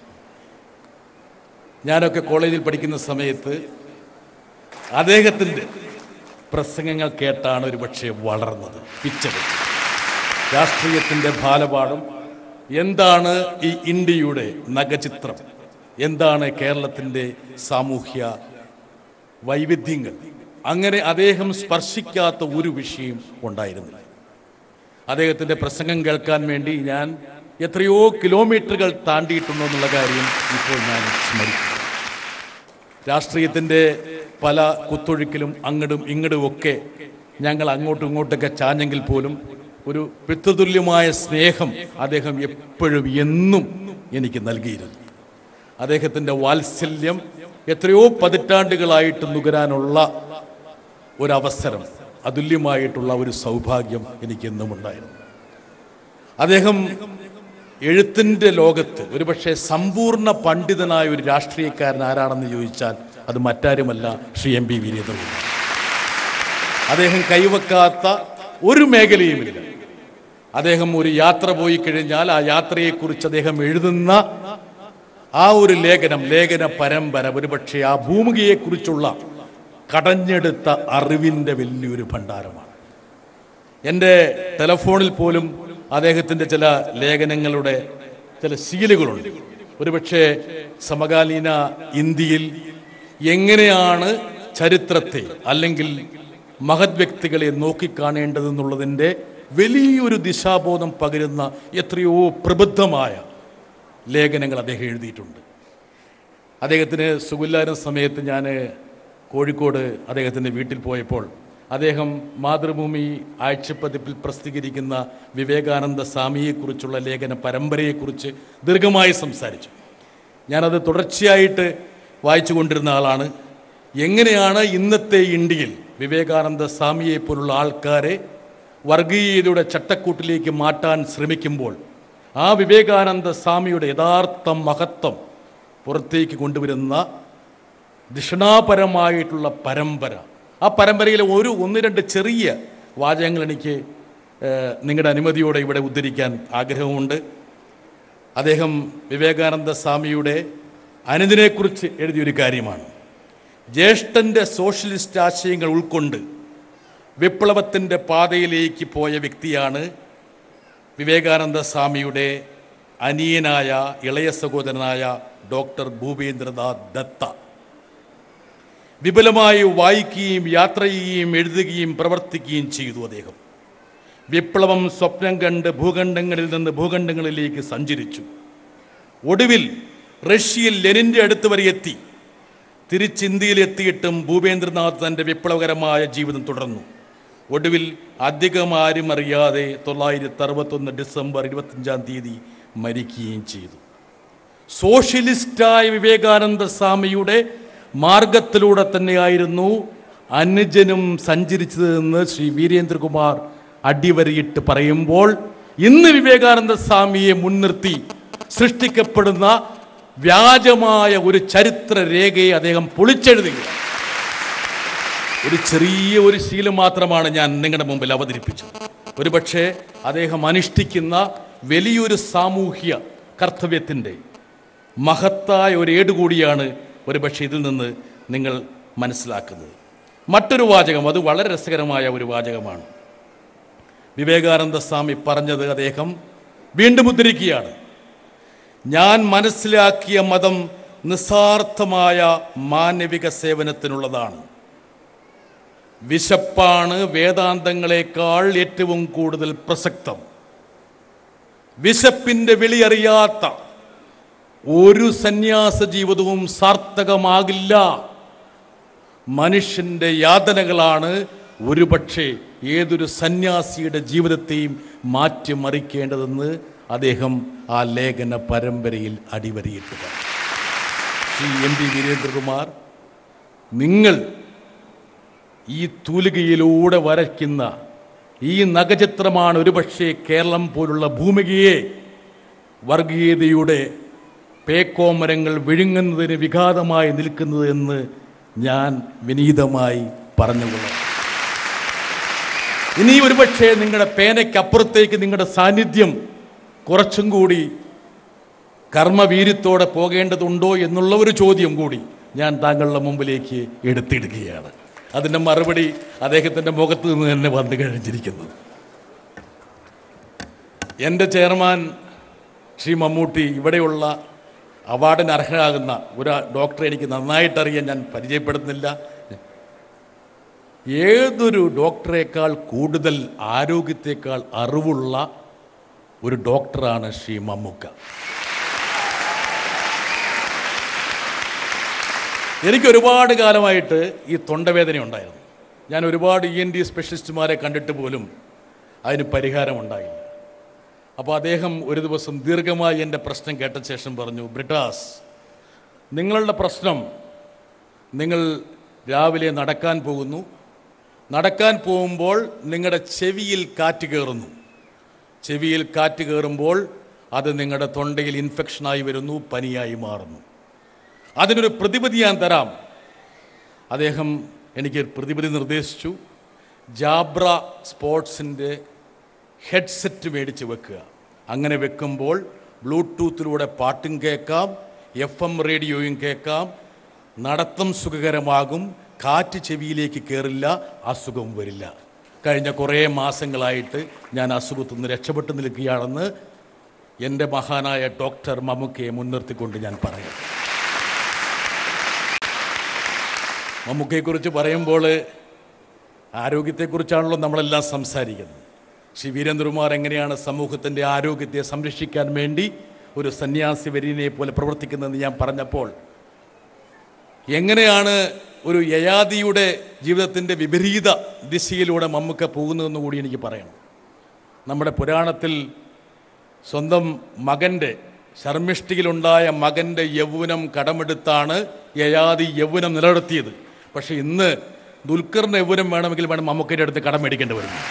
ഞാനൊക്കെ കോളേജിൽ പഠിക്കുന്ന സമയത്ത് അദ്ദേഹത്തിൻ്റെ പ്രസംഗങ്ങൾ കേട്ടാണ് ഒരുപക്ഷെ വളർന്നത് പിച്ചത് രാഷ്ട്രീയത്തിൻ്റെ ബാലപാഠം എന്താണ് ഈ ഇന്ത്യയുടെ നഗചിത്രം എന്താണ് കേരളത്തിൻ്റെ സാമൂഹ്യ വൈവിധ്യങ്ങൾ അങ്ങനെ അദ്ദേഹം സ്പർശിക്കാത്ത ഒരു വിഷയം ഉണ്ടായിരുന്നില്ല അദ്ദേഹത്തിൻ്റെ പ്രസംഗം കേൾക്കാൻ വേണ്ടി ഞാൻ എത്രയോ കിലോമീറ്ററുകൾ താണ്ടിയിട്ടുണ്ടോ എന്നുള്ള കാര്യം ഇപ്പോൾ ഞാൻ സ്മരിക്കുന്നു രാഷ്ട്രീയത്തിൻ്റെ പല കുത്തൊഴുക്കിലും അങ്ങടും ഇങ്ങടും ഒക്കെ ഞങ്ങൾ അങ്ങോട്ടും ഇങ്ങോട്ടൊക്കെ ചാഞ്ഞെങ്കിൽ പോലും ഒരു പിതൃതുല്യമായ സ്നേഹം അദ്ദേഹം എപ്പോഴും എന്നും എനിക്ക് നൽകിയിരുന്നു അദ്ദേഹത്തിൻ്റെ വാത്സല്യം എത്രയോ പതിറ്റാണ്ടുകളായിട്ട് നുകരാനുള്ള ഒരവസരം അതുല്യമായിട്ടുള്ള ഒരു സൗഭാഗ്യം എനിക്ക് എന്നും ഉണ്ടായിരുന്നു അദ്ദേഹം എഴുത്തിൻ്റെ ലോകത്ത് ഒരുപക്ഷെ സമ്പൂർണ്ണ പണ്ഡിതനായ ഒരു രാഷ്ട്രീയക്കാരൻ ആരാണെന്ന് ചോദിച്ചാൽ അത് മറ്റാരുമല്ല ശ്രീ എം പി വീരേന്ദ്രകുമാർ അദ്ദേഹം കൈവക്കാത്ത ഒരു മേഖലയുമില്ല അദ്ദേഹം ഒരു യാത്ര പോയി കഴിഞ്ഞാൽ ആ യാത്രയെക്കുറിച്ച് അദ്ദേഹം എഴുതുന്ന ആ ഒരു ലേഖനം ലേഖന പരമ്പര ഒരുപക്ഷെ ആ ഭൂമികയെക്കുറിച്ചുള്ള കടഞ്ഞെടുത്ത അറിവിൻ്റെ വലിയൊരു ഭണ്ഡാരമാണ് എൻ്റെ ടെലഫോണിൽ പോലും അദ്ദേഹത്തിൻ്റെ ചില ലേഖനങ്ങളുടെ ചില ശീലുകളുണ്ട് ഒരുപക്ഷെ സമകാലീന ഇന്ത്യയിൽ എങ്ങനെയാണ് ചരിത്രത്തെ അല്ലെങ്കിൽ മഹത് വ്യക്തികളെ നോക്കിക്കാണേണ്ടതെന്നുള്ളതിൻ്റെ വലിയൊരു ദിശാബോധം പകരുന്ന എത്രയോ പ്രബുദ്ധമായ ലേഖനങ്ങൾ അദ്ദേഹം എഴുതിയിട്ടുണ്ട് അദ്ദേഹത്തിന് സുഖമില്ലായിരുന്ന സമയത്ത് ഞാൻ കോഴിക്കോട് അദ്ദേഹത്തിൻ്റെ വീട്ടിൽ പോയപ്പോൾ അദ്ദേഹം മാതൃഭൂമി ആഴ്ചപ്പതിപ്പിൽ പ്രസിദ്ധീകരിക്കുന്ന വിവേകാനന്ദ സ്വാമിയെക്കുറിച്ചുള്ള ലേഖന പരമ്പരയെക്കുറിച്ച് ദീർഘമായി സംസാരിച്ചു ഞാനത് തുടർച്ചയായിട്ട് വായിച്ചു കൊണ്ടിരുന്ന ആളാണ് എങ്ങനെയാണ് ഇന്നത്തെ ഇന്ത്യയിൽ വിവേകാനന്ദ സ്വാമിയെ പോലുള്ള ആൾക്കാരെ വർഗീയതയുടെ ചട്ടക്കൂട്ടിലേക്ക് മാറ്റാൻ ശ്രമിക്കുമ്പോൾ ആ വിവേകാനന്ദ സ്വാമിയുടെ യഥാർത്ഥ മഹത്വം പുറത്തേക്ക് കൊണ്ടുവരുന്ന ദിഷണാപരമായിട്ടുള്ള പരമ്പര ആ പരമ്പരയിലെ ഒരു ഒന്ന് രണ്ട് ചെറിയ വാചകങ്ങൾ എനിക്ക് ഏഹ്, നിങ്ങളുടെ അനുമതിയോടെ ഇവിടെ ഉദ്ധരിക്കാൻ ആഗ്രഹമുണ്ട് അദ്ദേഹം വിവേകാനന്ദ സ്വാമിയുടെ അനുദിനെക്കുറിച്ച് എഴുതിയൊരു കാര്യമാണ് ജ്യേഷ്ഠൻ്റെ സോഷ്യലിസ്റ്റ് ആശയങ്ങൾ ഉൾക്കൊണ്ട് വിപ്ലവത്തിൻ്റെ പാതയിലേക്ക് പോയ വ്യക്തിയാണ് വിവേകാനന്ദ സ്വാമിയുടെ അനിയനായ ഇളയ സഹോദരനായ ഡോക്ടർ ഭൂപേന്ദ്രനാഥ് ദത്ത വിപുലമായി വായിക്കുകയും യാത്ര ചെയ്യുകയും എഴുതുകയും പ്രവർത്തിക്കുകയും ചെയ്തു അദ്ദേഹം വിപ്ലവം സ്വപ്നം കണ്ട് ഭൂഖണ്ഡങ്ങളിൽ നിന്ന് ഭൂഖണ്ഡങ്ങളിലേക്ക് സഞ്ചരിച്ചു ഒടുവിൽ റഷ്യയിൽ ലെനിൻ്റെ അടുത്ത് വരെ എത്തി തിരിച്ച് ഇന്ത്യയിലെത്തിയിട്ടും ഭൂപേന്ദ്രനാഥ് തൻ്റെ വിപ്ലവകരമായ ജീവിതം തുടർന്നു ഒടുവിൽ അധികം ആരും അറിയാതെ തൊള്ളായിരത്തി അറുപത്തൊന്ന് ഡിസംബർ ഇരുപത്തഞ്ചാം തീയതി മരിക്കുകയും ചെയ്തു സോഷ്യലിസ്റ്റായ വിവേകാനന്ദ സ്വാമിയുടെ മാർഗത്തിലൂടെ തന്നെയായിരുന്നു അനുജനും സഞ്ചരിച്ചതെന്ന് ശ്രീ വീരേന്ദ്രകുമാർ അടിവരയിട്ട് പറയുമ്പോൾ ഇന്ന് വിവേകാനന്ദ സ്വാമിയെ മുൻനിർത്തി സൃഷ്ടിക്കപ്പെടുന്ന വ്യാജമായ ഒരു ചരിത്ര രേഖയെ അദ്ദേഹം പൊളിച്ചെഴുതുകയാണ് ഒരു ചെറിയ ഒരു ശീലം മാത്രമാണ് ഞാൻ നിങ്ങളുടെ മുമ്പിൽ അവതരിപ്പിച്ചത് ഒരുപക്ഷെ അദ്ദേഹം അനുഷ്ഠിക്കുന്ന വലിയൊരു സാമൂഹ്യ കർത്തവ്യത്തിൻ്റെ മഹത്തായ ഒരു ഏട് കൂടിയാണ് ഒരുപക്ഷെ ഇതിൽ നിന്ന് നിങ്ങൾ മനസ്സിലാക്കുന്നത് മറ്റൊരു വാചകം അത് വളരെ രസകരമായ ഒരു വാചകമാണ് വിവേകാനന്ദ സ്വാമി പറഞ്ഞത് അദ്ദേഹം വീണ്ടും ഉദ്ധരിക്കുകയാണ് ഞാൻ മനസ്സിലാക്കിയ മതം നിസ്സാർത്ഥമായ മാനവിക സേവനത്തിനുള്ളതാണ് വിശപ്പാണ് വേദാന്തങ്ങളെക്കാൾ ഏറ്റവും കൂടുതൽ പ്രസക്തം വിശപ്പിൻ്റെ വിളിയറിയാത്ത ഒരു സന്യാസ ജീവിതവും സാർത്ഥകമാകില്ല മനുഷ്യൻ്റെ യാതനകളാണ് ഒരുപക്ഷെ ഏതൊരു സന്യാസിയുടെ ജീവിതത്തെയും മാറ്റിമറിക്കേണ്ടതെന്ന് അദ്ദേഹം ആ ലേഖന പരമ്പരയിൽ അടിവരയിട്ടുക ശ്രീ എം പി വീരേന്ദ്രകുമാർ നിങ്ങൾ ഈ തൂലികയിലൂടെ വരയ്ക്കുന്ന ഈ നഖചിത്രമാണ് ഒരുപക്ഷെ കേരളം പോലുള്ള ഭൂമികയെ വർഗീയതയുടെ പേക്കോമരങ്ങൾ വിഴുങ്ങുന്നതിന് വിഘാതമായി നിൽക്കുന്നത് എന്ന് ഞാൻ വിനീതമായി പറഞ്ഞുകൊള്ളാം ഇനി ഒരുപക്ഷെ നിങ്ങളുടെ പേനയ്ക്കപ്പുറത്തേക്ക് നിങ്ങളുടെ സാന്നിധ്യം കുറച്ചും കൂടി കർമ്മവീര്യത്തോടെ പോകേണ്ടതുണ്ടോ എന്നുള്ള ഒരു ചോദ്യം കൂടി ഞാൻ താങ്കളുടെ മുമ്പിലേക്ക് എടുത്തിടുകയാണ് അതിൻ്റെ മറുപടി അദ്ദേഹത്തിൻ്റെ മുഖത്ത് നിന്ന് തന്നെ വന്നു കഴിഞ്ഞിരിക്കുന്നു എൻ്റെ ചെയർമാൻ ശ്രീ മമ്മൂട്ടി ഇവിടെയുള്ള അവാർഡിന് അർഹനാകുന്ന ഒരു ഡോക്ടറെ എനിക്ക് നന്നായിട്ടറിയാൻ ഞാൻ പരിചയപ്പെടുന്നില്ല ഏതൊരു ഡോക്ടറേക്കാൾ കൂടുതൽ ആരോഗ്യത്തെക്കാൾ അറിവുള്ള ഒരു ഡോക്ടറാണ് ശ്രീ മമ്മൂക്ക എനിക്ക് ഒരുപാട് കാലമായിട്ട് ഈ തൊണ്ടവേദന ഉണ്ടായിരുന്നു ഞാൻ ഒരുപാട് ഇ എൻ ഡി സ്പെഷ്യലിസ്റ്റുമാരെ കണ്ടിട്ട് പോലും അതിന് പരിഹാരം ഉണ്ടായില്ല അപ്പോൾ അദ്ദേഹം ഒരു ദിവസം ദീർഘമായി എൻ്റെ പ്രശ്നം കേട്ട ശേഷം പറഞ്ഞു ബ്രിട്ടാസ് നിങ്ങളുടെ പ്രശ്നം നിങ്ങൾ രാവിലെ നടക്കാൻ പോകുന്നു നടക്കാൻ പോകുമ്പോൾ നിങ്ങളുടെ ചെവിയിൽ കാറ്റ് കയറുന്നു ചെവിയിൽ കാറ്റ് കയറുമ്പോൾ അത് നിങ്ങളുടെ തൊണ്ടയിൽ ഇൻഫെക്ഷനായി വരുന്നു പനിയായി മാറുന്നു അതിനൊരു പ്രതിവിധി ഞാൻ തരാം അദ്ദേഹം എനിക്ക് പ്രതിവിധി നിർദ്ദേശിച്ചു ജാബ്ര സ്പോർട്സിൻ്റെ ഹെഡ്സെറ്റ് മേടിച്ച് വെക്കുക അങ്ങനെ വെക്കുമ്പോൾ ബ്ലൂടൂത്തിലൂടെ പാട്ടും കേൾക്കാം എഫ് എം റേഡിയോയും കേൾക്കാം നടത്തം സുഖകരമാകും കാറ്റ് ചെവിയിലേക്ക് കയറില്ല അസുഖം വരില്ല കഴിഞ്ഞ കുറേ മാസങ്ങളായിട്ട് ഞാൻ അസുഖത്തു നിന്ന് രക്ഷപ്പെട്ടു നിൽക്കുകയാണെന്ന് എൻ്റെ മഹാനായ ഡോക്ടർ മമ്മൂക്കയെ മുൻനിർത്തിക്കൊണ്ട് ഞാൻ പറയാം മമ്മൂക്കയെക്കുറിച്ച് പറയുമ്പോൾ ആരോഗ്യത്തെക്കുറിച്ചാണല്ലോ നമ്മളെല്ലാം സംസാരിക്കുന്നത് ശ്രീ വീരേന്ദ്രകുമാർ എങ്ങനെയാണ് സമൂഹത്തിൻ്റെ ആരോഗ്യത്തെ സംരക്ഷിക്കാൻ വേണ്ടി ഒരു സന്യാസി വര്യനെ പോലെ പ്രവർത്തിക്കുന്നതെന്ന് ഞാൻ പറഞ്ഞപ്പോൾ എങ്ങനെയാണ് ഒരു യയാതിയുടെ ജീവിതത്തിൻ്റെ വിപരീത ദിശയിലൂടെ മമ്മൂക്ക പോകുന്നതെന്ന് കൂടി എനിക്ക് പറയണം നമ്മുടെ പുരാണത്തിൽ സ്വന്തം മകൻ്റെ ശർമ്മിഷ്ടിയിലുണ്ടായ മകൻ്റെ യൗവനം കടമെടുത്താണ് യയാതി യൗവനം നിലനിർത്തിയത് പക്ഷെ ഇന്ന് ദുൽഖറിന് യൗവനം വേണമെങ്കിൽ വേണം മമ്മൂക്കയുടെ അടുത്ത് കടം മേടിക്കേണ്ടി വരുന്നു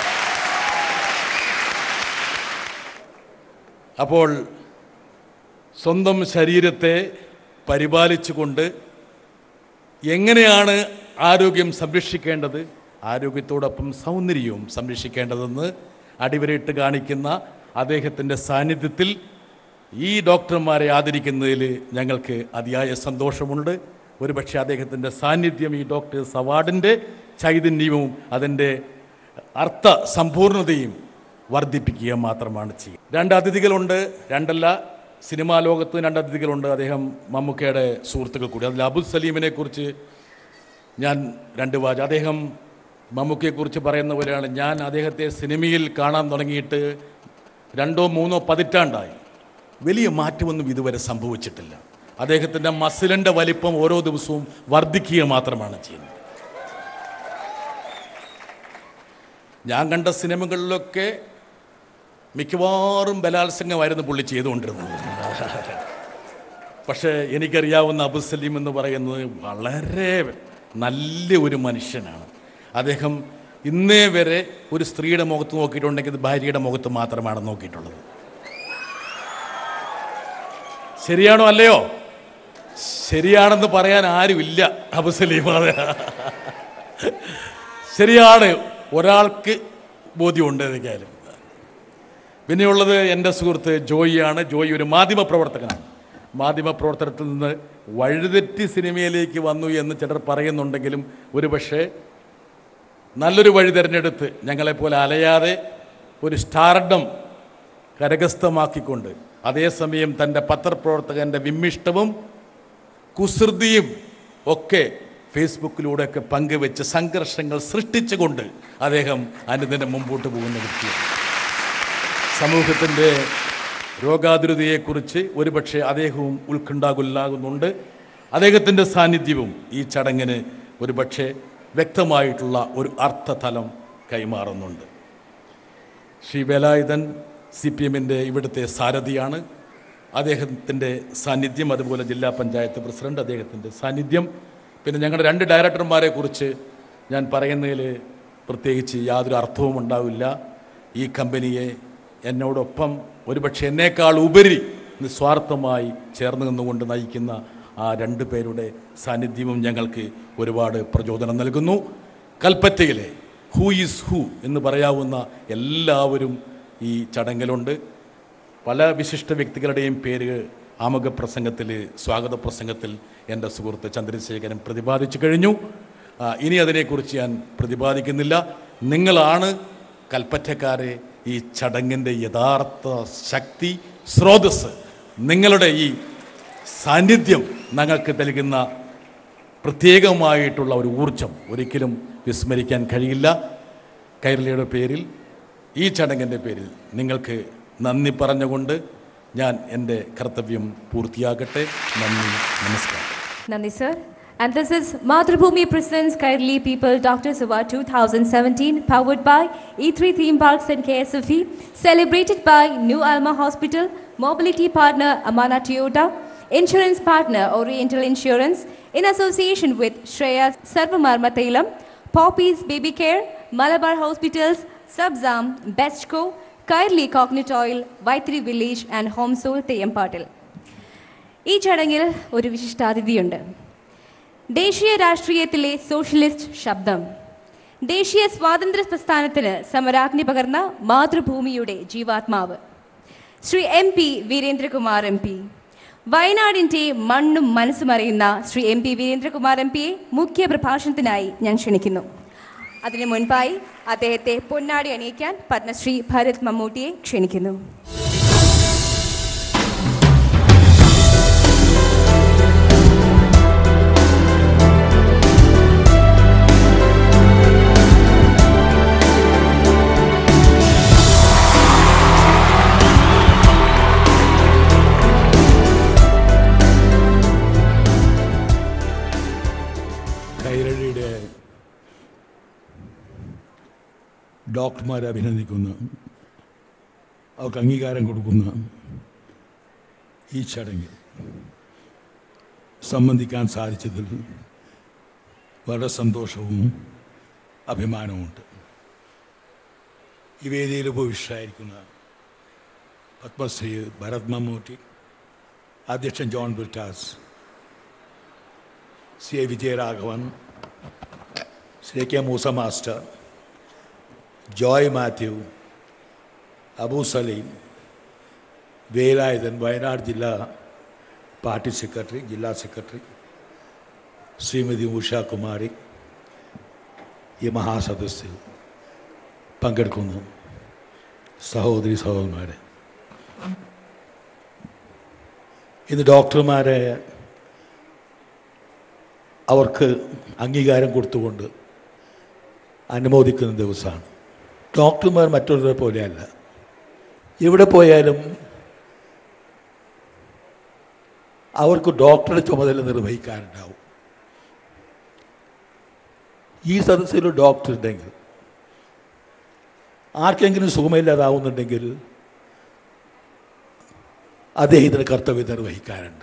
അപ്പോൾ സ്വന്തം ശരീരത്തെ പരിപാലിച്ചുകൊണ്ട് എങ്ങനെയാണ് ആരോഗ്യം സംരക്ഷിക്കേണ്ടത് ആരോഗ്യത്തോടൊപ്പം സൗന്ദര്യവും സംരക്ഷിക്കേണ്ടതെന്ന് അടിവരയിട്ട് കാണിക്കുന്ന അദ്ദേഹത്തിൻ്റെ സാന്നിധ്യത്തിൽ ഈ ഡോക്ടർമാരെ ആദരിക്കുന്നതിൽ ഞങ്ങൾക്ക് അതിയായ സന്തോഷമുണ്ട് ഒരുപക്ഷെ അദ്ദേഹത്തിൻ്റെ സാന്നിധ്യം ഈ ഡോക്ടേഴ്സ് അവാർഡിൻ്റെ ചൈതന്യവും അതിൻ്റെ അർത്ഥ സമ്പൂർണതയും വർദ്ധിപ്പിക്കുക മാത്രമാണ് ചെയ്യുക രണ്ട് അതിഥികളുണ്ട് രണ്ടല്ല സിനിമാ ലോകത്ത് രണ്ട് അതിഥികളുണ്ട് അദ്ദേഹം മമ്മൂക്കയുടെ സുഹൃത്തുക്കൾ കൂടി അതിൽ അബുൽ സലീമിനെ കുറിച്ച് ഞാൻ രണ്ട് വാച അദ്ദേഹം മമ്മൂക്കയെക്കുറിച്ച് പറയുന്ന പോലെയാണ് ഞാൻ അദ്ദേഹത്തെ സിനിമയിൽ കാണാൻ തുടങ്ങിയിട്ട് രണ്ടോ മൂന്നോ പതിറ്റാണ്ടായി വലിയ മാറ്റമൊന്നും ഇതുവരെ സംഭവിച്ചിട്ടില്ല അദ്ദേഹത്തിൻ്റെ മസിലിൻ്റെ വലിപ്പം ഓരോ ദിവസവും വർദ്ധിക്കുക മാത്രമാണ് ചെയ്യുന്നത് ഞാൻ കണ്ട സിനിമകളിലൊക്കെ മിക്കവാറും ബലാത്സംഗമായിരുന്നു പുള്ളി ചെയ്തുകൊണ്ടിരുന്നത് പക്ഷേ എനിക്കറിയാവുന്ന അബു സലീം എന്ന് പറയുന്നത് വളരെ നല്ല ഒരു മനുഷ്യനാണ് അദ്ദേഹം ഇന്നേ വരെ ഒരു സ്ത്രീയുടെ മുഖത്ത് നോക്കിയിട്ടുണ്ടെങ്കിൽ ഇത് ഭാര്യയുടെ മുഖത്ത് മാത്രമാണ് നോക്കിയിട്ടുള്ളത് ശരിയാണോ അല്ലയോ ശരിയാണെന്ന് പറയാൻ ആരുമില്ല അബു സലീം അതെ ശരിയാണ് ഒരാൾക്ക് ബോധ്യമുണ്ട് ഏതൊക്കെയായാലും പിന്നെയുള്ളത് എൻ്റെ സുഹൃത്ത് ജോയിയാണ് ജോയി ഒരു മാധ്യമ പ്രവർത്തകനാണ് മാധ്യമ പ്രവർത്തനത്തിൽ നിന്ന് വഴിതെറ്റി സിനിമയിലേക്ക് വന്നു എന്ന് ചിലർ പറയുന്നുണ്ടെങ്കിലും ഒരുപക്ഷെ നല്ലൊരു വഴി തിരഞ്ഞെടുത്ത് ഞങ്ങളെപ്പോലെ അലയാതെ ഒരു സ്റ്റാർഡം കരഗസ്ഥമാക്കിക്കൊണ്ട് അതേസമയം തൻ്റെ പത്രപ്രവർത്തകൻ്റെ വിമ്മിഷ്ടവും കുസൃതിയും ഒക്കെ ഫേസ്ബുക്കിലൂടെയൊക്കെ പങ്കുവെച്ച് സംഘർഷങ്ങൾ സൃഷ്ടിച്ചുകൊണ്ട് അദ്ദേഹം അനുദിനം മുമ്പോട്ട് പോകുന്ന വ്യക്തിയാണ് സമൂഹത്തിൻ്റെ രോഗാതുരതയെക്കുറിച്ച് ഒരുപക്ഷെ അദ്ദേഹവും ഉത്കണ്ഠാകുലാകുന്നുണ്ട് അദ്ദേഹത്തിൻ്റെ സാന്നിധ്യവും ഈ ചടങ്ങിന് ഒരുപക്ഷെ വ്യക്തമായിട്ടുള്ള ഒരു അർത്ഥതലം കൈമാറുന്നുണ്ട് ശ്രീ വേലായുധൻ സി പി എമ്മിൻ്റെ ഇവിടുത്തെ സാരഥിയാണ് അദ്ദേഹത്തിൻ്റെ സാന്നിധ്യം അതുപോലെ ജില്ലാ പഞ്ചായത്ത് പ്രസിഡന്റ് അദ്ദേഹത്തിൻ്റെ സാന്നിധ്യം പിന്നെ ഞങ്ങളുടെ രണ്ട് ഡയറക്ടർമാരെ കുറിച്ച് ഞാൻ പറയുന്നതിൽ പ്രത്യേകിച്ച് യാതൊരു അർത്ഥവും ഉണ്ടാവില്ല ഈ കമ്പനിയെ എന്നോടൊപ്പം ഒരുപക്ഷെ എന്നേക്കാൾ ഉപരി നിസ്വാർത്ഥമായി ചേർന്ന് നിന്നുകൊണ്ട് നയിക്കുന്ന ആ രണ്ട് പേരുടെ സാന്നിധ്യവും ഞങ്ങൾക്ക് ഒരുപാട് പ്രചോദനം നൽകുന്നു കൽപ്പറ്റയിലെ ഹൂ ഈസ് ഹൂ എന്ന് പറയാവുന്ന എല്ലാവരും ഈ ചടങ്ങിലുണ്ട് പല വിശിഷ്ട വ്യക്തികളുടെയും പേര് ആമുഖ പ്രസംഗത്തിൽ സ്വാഗത പ്രസംഗത്തിൽ എൻ്റെ സുഹൃത്ത് ചന്ദ്രശേഖരൻ പ്രതിപാദിച്ചു കഴിഞ്ഞു ആ, ഇനി അതിനെക്കുറിച്ച് ഞാൻ പ്രതിപാദിക്കുന്നില്ല നിങ്ങളാണ് കൽപ്പറ്റക്കാരെ ഈ ചടങ്ങിൻ്റെ യഥാർത്ഥ ശക്തി സ്രോതസ് നിങ്ങളുടെ ഈ സാന്നിധ്യം ഞങ്ങൾക്ക് നൽകുന്ന പ്രത്യേകമായിട്ടുള്ള ഒരു ഊർജം ഒരിക്കലും വിസ്മരിക്കാൻ കഴിയില്ല കൈരളിയുടെ പേരിൽ ഈ ചടങ്ങിൻ്റെ പേരിൽ നിങ്ങൾക്ക് നന്ദി പറഞ്ഞുകൊണ്ട് ഞാൻ എൻ്റെ കർത്തവ്യം പൂർത്തിയാകട്ടെ നന്ദി നമസ്കാരം Nandi sir. And this is Madhubhumi presents Kairali People Doctors Award 2017 powered by E3 Theme Parks and KSFE, celebrated by New Alma Hospital, mobility partner Amana Toyota, insurance partner Oriental Insurance, in association with Shreya Sarvamarma Tailam, Poppy's Baby Care, Malabar Hospitals, Subzam, Bestco, Kairali Cognit Oil, Vaitri Village and Home Soul Teyampatil. ഈ ചടങ്ങിൽ ഒരു വിശിഷ്ടാതിഥിയുണ്ട് ദേശീയ രാഷ്ട്രീയത്തിലെ socialist ശബ്ദം ദേശീയ സ്വാതന്ത്ര്യ പ്രസ്ഥാനത്തിന് സമരാഗ്നി പകർന്ന മാതൃഭൂമിയുടെ ജീവാത്മാവ് Shri M P Veerendrakumar M P വയനാടിൻ്റെ മണ്ണും മനസ്സും അറിയുന്ന Shri M P Veerendrakumar M പിയെ മുഖ്യ പ്രഭാഷണത്തിനായി ഞാൻ ക്ഷണിക്കുന്നു അതിനു മുൻപായി അദ്ദേഹത്തെ പൊന്നാടി അണിയിക്കാൻ പത്മശ്രീ ഭരത് മമ്മൂട്ടിയെ ക്ഷണിക്കുന്നു ഡോക്ടർമാരെ അഭിനന്ദിക്കുന്ന അവർക്ക് അംഗീകാരം കൊടുക്കുന്ന ഈ ചടങ്ങിൽ സംബന്ധിക്കാൻ സാധിച്ചതിൽ വളരെ സന്തോഷവും അഭിമാനവുമുണ്ട് ഈ വേദിയിൽ ഉപവിഷ്ടായിരിക്കുന്ന പത്മശ്രീ ഭരത് മമ്മൂട്ടി അധ്യക്ഷൻ John Brittas C A Vijayaraghavan Shri K Moosa master Joy Mathew Abu Saleem Velayudhan Wayanad ജില്ലാ പാർട്ടി സെക്രട്ടറി ജില്ലാ സെക്രട്ടറി ശ്രീമതി ഉഷാകുമാരി ഈ മഹാസദസ്സിൽ പങ്കെടുക്കുന്നു സഹോദരി സഹോദരന്മാരെ ഇന്ന് ഡോക്ടർമാരെ അവർക്ക് അംഗീകാരം കൊടുത്തുകൊണ്ട് അനുമോദിക്കുന്ന ദിവസമാണ് ഡോക്ടർമാർ മറ്റുള്ളവരെ പോലെയല്ല എവിടെ പോയാലും അവർക്ക് ഡോക്ടറുടെ ചുമതല നിർവഹിക്കാനുണ്ടാവും ഈ സദസ്സിൽ ഒരു ഡോക്ടർ ഉണ്ടെങ്കിൽ ആർക്കെങ്കിലും സുഖമില്ലാതാവുന്നുണ്ടെങ്കിൽ അദ്ദേഹത്തിന് കർത്തവ്യം നിർവഹിക്കാനുണ്ട്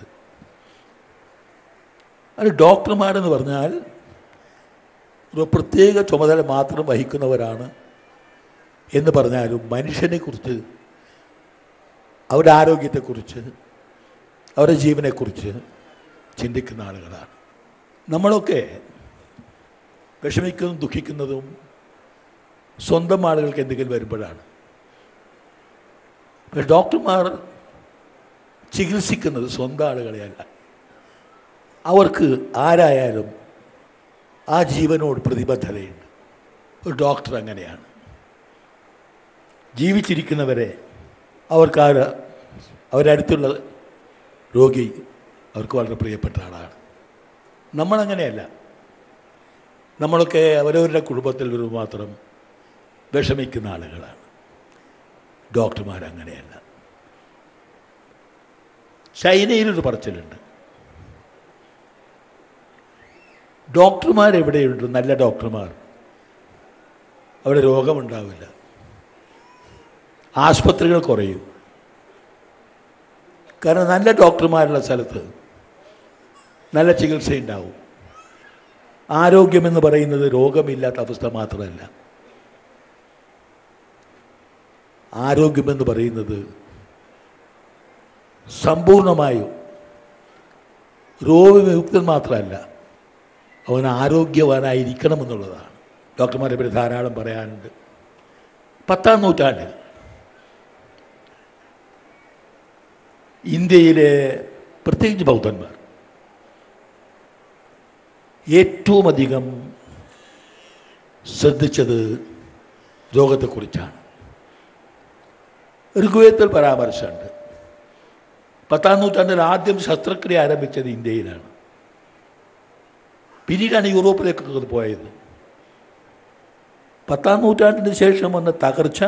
അത് ഡോക്ടർമാരെന്ന് പറഞ്ഞാൽ ഒരു പ്രത്യേക ചുമതല മാത്രം വഹിക്കുന്നവരാണ് എന്ന് പറഞ്ഞാലും മനുഷ്യനെക്കുറിച്ച് അവരുടെ ആരോഗ്യത്തെക്കുറിച്ച് അവരുടെ ജീവനെക്കുറിച്ച് ചിന്തിക്കുന്ന ആളുകളാണ് നമ്മളൊക്കെ വിഷമിക്കുന്നതും ദുഃഖിക്കുന്നതും സ്വന്തം ആളുകൾക്ക് എന്തെങ്കിലും വരുമ്പോഴാണ് പക്ഷെ ഡോക്ടർമാർ ചികിത്സിക്കുന്നത് സ്വന്തം ആളുകളെയല്ല അവർക്ക് ആരായാലും ആ ജീവനോട് പ്രതിബദ്ധതയുണ്ട് ഒരു ഡോക്ടർ അങ്ങനെയാണ് ജീവിച്ചിരിക്കുന്നവരെ അവർക്ക് ആ അവരടുത്തുള്ള രോഗി അവർക്ക് വളരെ പ്രിയപ്പെട്ട ആളാണ് നമ്മളങ്ങനെയല്ല നമ്മളൊക്കെ അവരവരുടെ കുടുംബത്തിൽ ഒരു മാത്രം വിഷമിക്കുന്ന ആളുകളാണ് ഡോക്ടർമാരങ്ങനെയല്ല ചൈനയിലൊരു പറച്ചിലുണ്ട് ഡോക്ടർമാർ എവിടെയുണ്ട് നല്ല ഡോക്ടർമാർ അവിടെ രോഗമുണ്ടാവില്ല ആശുപത്രികൾ കുറയും കാരണം നല്ല ഡോക്ടർമാരുള്ള സ്ഥലത്ത് നല്ല ചികിത്സയുണ്ടാവും ആരോഗ്യമെന്ന് പറയുന്നത് രോഗമില്ലാത്ത അവസ്ഥ മാത്രമല്ല ആരോഗ്യമെന്ന് പറയുന്നത് സമ്പൂർണമായും രോഗവിമുക്തൻ മാത്രമല്ല അവൻ ആരോഗ്യവാനായിരിക്കണം എന്നുള്ളതാണ് ഡോക്ടർമാരെ പറ്റി ധാരാളം പറയാനുണ്ട് പത്താം നൂറ്റാണ്ടിൽ ഇന്ത്യയിലെ പ്രത്യേകിച്ച് ബൗദ്ധന്മാർ ഏറ്റവും അധികം ശ്രദ്ധിച്ചത് രോഗത്തെക്കുറിച്ചാണ് ഋഗ്വേദത്തിൽ പരാമർശമുണ്ട് പത്താം നൂറ്റാണ്ടിൽ ആദ്യം ശസ്ത്രക്രിയ ആരംഭിച്ചത് ഇന്ത്യയിലാണ് പിന്നീടാണ് യൂറോപ്പിലേക്കൊക്കെ അത് പോയത് പത്താം നൂറ്റാണ്ടിന് ശേഷം വന്ന തകർച്ച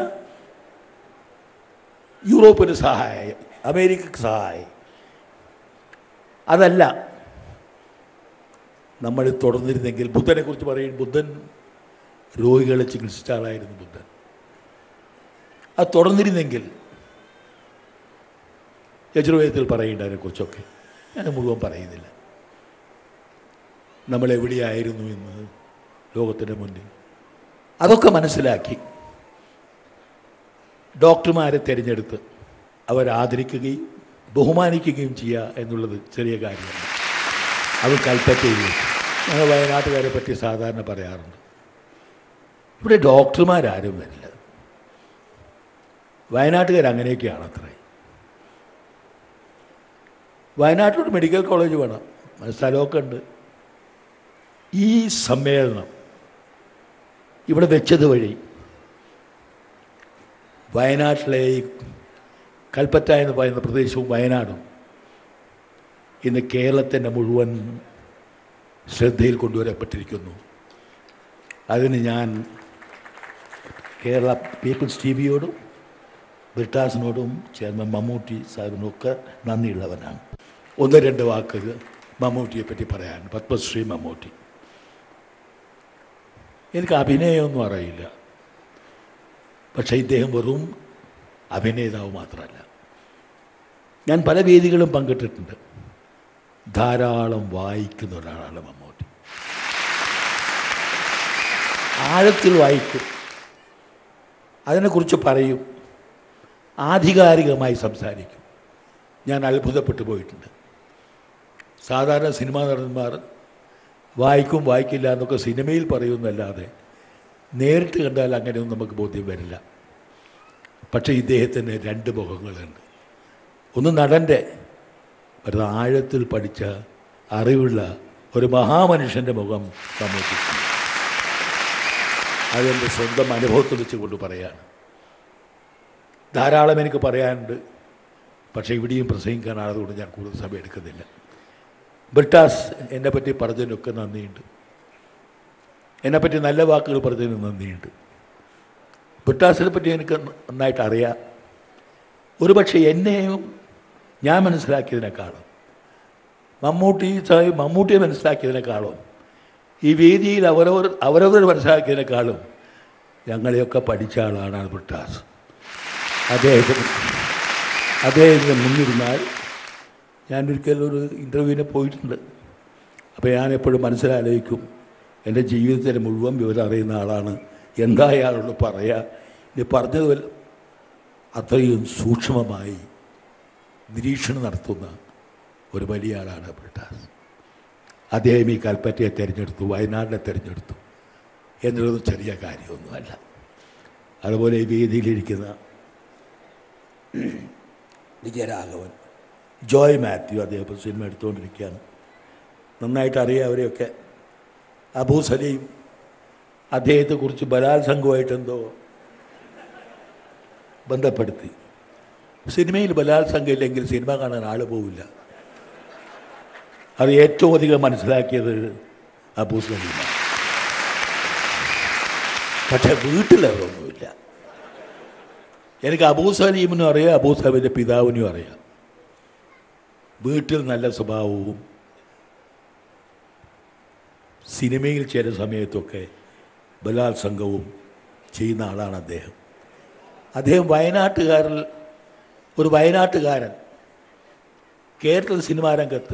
യൂറോപ്പിന് സഹായം അമേരിക്കക്ക് സഹായം അതല്ല നമ്മൾ തുടർന്നിരുന്നെങ്കിൽ ബുദ്ധനെ കുറിച്ച് പറയും ബുദ്ധൻ രോഗികളെ ചികിത്സിച്ച ആളായിരുന്നു ബുദ്ധൻ അത് തുടർന്നിരുന്നെങ്കിൽ യജുർവേദത്തിൽ പറയേണ്ട അതിനെക്കുറിച്ചൊക്കെ ഞാൻ മുഴുവൻ പറയുന്നില്ല നമ്മൾ എവിടെയായിരുന്നു എന്ന് ലോകത്തിൻ്റെ മുന്നിൽ അതൊക്കെ മനസ്സിലാക്കി ഡോക്ടർമാരെ തിരഞ്ഞെടുത്ത് അവരെ ആദരിക്കുകയും ബഹുമാനിക്കുകയും ചെയ്യുക എന്നുള്ളത് ചെറിയ കാര്യമാണ് അത് കൽപ്പറ്റയിൽ ഞങ്ങൾ വയനാട്ടുകാരെ പറ്റി സാധാരണ പറയാറുണ്ട് ഇവിടെ ഡോക്ടർമാരാരും വരില്ല വയനാട്ടുകാർ അങ്ങനെയൊക്കെയാണ് അത്രേ വയനാട്ടിലൊരു മെഡിക്കൽ കോളേജ് വേണം സ്ഥലമൊക്കെ ഉണ്ട് ഈ സമ്മേളനം ഇവിടെ വെച്ചത് വഴി വയനാട്ടിലെ ഈ കൽപ്പറ്റ എന്ന് പറയുന്ന പ്രദേശവും വയനാടും ഇന്ന് കേരളത്തിൻ്റെ മുഴുവൻ ശ്രദ്ധയിൽ കൊണ്ടുവരപ്പെട്ടിരിക്കുന്നു അതിന് ഞാൻ കേരള പീപ്പിൾസ് ടി വിയോടും ബ്രിട്ടാസിനോടും ചെയർമാൻ മമ്മൂട്ടി സാറിനൊക്കെ നന്ദിയുള്ളവനാണ് ഒന്ന് രണ്ട് വാക്കുകൾ മമ്മൂട്ടിയെ പറ്റി പറയാൻ പത്മശ്രീ മമ്മൂട്ടി എനിക്ക് അഭിനയമൊന്നും അറിയില്ല പക്ഷേ ഇദ്ദേഹം വെറും അഭിനേതാവ് മാത്രമല്ല ഞാൻ പല വേദികളും പങ്കിട്ടിട്ടുണ്ട് ധാരാളം വായിക്കുന്ന ഒരാളാണ് മമ്മൂട്ടി ആഴത്തിൽ വായിക്കും അതിനെക്കുറിച്ച് പറയും ആധികാരികമായി സംസാരിക്കും ഞാൻ അത്ഭുതപ്പെട്ടു പോയിട്ടുണ്ട് സാധാരണ സിനിമാ നടന്മാർ വായിക്കും വായിക്കില്ല എന്നൊക്കെ സിനിമയിൽ പറയുന്നല്ലാതെ നേരിട്ട് കണ്ടാൽ അങ്ങനെയൊന്നും നമുക്ക് ബോധ്യം വരില്ല പക്ഷേ ഇദ്ദേഹത്തിന് രണ്ട് മുഖങ്ങളുണ്ട് ഒന്ന് നടൻ്റെ ഒരു ആഴത്തിൽ പഠിച്ച അറിവുള്ള ഒരു മഹാമനുഷ്യൻ്റെ മുഖം നമുക്ക് അതെൻ്റെ സ്വന്തം അനുഭവത്തിൽ വെച്ചുകൊണ്ട് പറയാണ് ധാരാളം എനിക്ക് പറയാനുണ്ട് പക്ഷേ ഇവിടെയും പ്രസംഗിക്കാനായതുകൊണ്ട് ഞാൻ കൂടുതൽ സമയം എടുക്കുന്നില്ല ബ്രിട്ടാസ് എന്നെ പറ്റി പറഞ്ഞതിനൊക്കെ നന്ദിയുണ്ട് എന്നെപ്പറ്റി നല്ല വാക്കുകൾ പറഞ്ഞതിന് നന്ദിയുണ്ട് ബ്രിട്ടാസിനെ പറ്റി എനിക്ക് നന്നായിട്ട് അറിയാം ഒരു പക്ഷേ എന്നെയും ഞാൻ മനസ്സിലാക്കിയതിനേക്കാളും മമ്മൂട്ടി സാഹിബ് മമ്മൂട്ടിയെ മനസ്സിലാക്കിയതിനേക്കാളും ഈ വേദിയിൽ അവരവർ അവരവർ മനസ്സിലാക്കിയതിനേക്കാളും ഞങ്ങളെയൊക്കെ പഠിച്ച ആളാണ് ബ്രിട്ടാസ് അദ്ദേഹത്തിന് അദ്ദേഹത്തിന് മുന്നിരുന്നാൽ ഞാനൊരിക്കലും ഒരു ഇൻ്റർവ്യൂവിന് പോയിട്ടുണ്ട് അപ്പോൾ ഞാൻ എപ്പോഴും മനസ്സിലാലോചിക്കും എൻ്റെ ജീവിതത്തിലെ മുഴുവൻ വിവരം അറിയുന്ന ആളാണ് എന്താ അയാളോട് പറയുക ഇനി പറഞ്ഞത് വല്ല അത്രയും സൂക്ഷ്മമായി നിരീക്ഷണം നടത്തുന്ന ഒരു വലിയ ആളാണ് ബ്രിട്ടാസ് അദ്ദേഹം ഈ കൽപ്പറ്റയെ തിരഞ്ഞെടുത്തു വയനാടിനെ തിരഞ്ഞെടുത്തു എന്നുള്ളത് ചെറിയ കാര്യമൊന്നുമല്ല അതുപോലെ ഈ വേദിയിലിരിക്കുന്ന വിജയരാഘവൻ ജോയ് മാത്യു അദ്ദേഹം ഇപ്പോൾ സിനിമ എടുത്തുകൊണ്ടിരിക്കുകയാണ് നന്നായിട്ട് അറിയാം അവരെയൊക്കെ അബൂ സലീം അദ്ദേഹത്തെക്കുറിച്ച് ബലാത്സംഗമായിട്ടെന്തോ ബന്ധപ്പെടുത്തി സിനിമയിൽ ബലാത്സംഗം ഇല്ലെങ്കിൽ സിനിമ കാണാൻ ആൾ പോവില്ല അത് ഏറ്റവും അധികം മനസ്സിലാക്കിയത് അബൂ സലീമാണ് പക്ഷെ വീട്ടിലതൊന്നുമില്ല എനിക്ക് അബൂ സലീമിനും അറിയാം അബൂ സലീമിൻ്റെ പിതാവിനും അറിയാം വീട്ടിൽ നല്ല സ്വഭാവവും സിനിമയിൽ ചില സമയത്തൊക്കെ ബലാത്സംഗവും ചെയ്യുന്ന ആളാണ് അദ്ദേഹം അദ്ദേഹം വയനാട്ടുകാരിൽ ഒരു വയനാട്ടുകാരൻ കേരള സിനിമാ രംഗത്ത്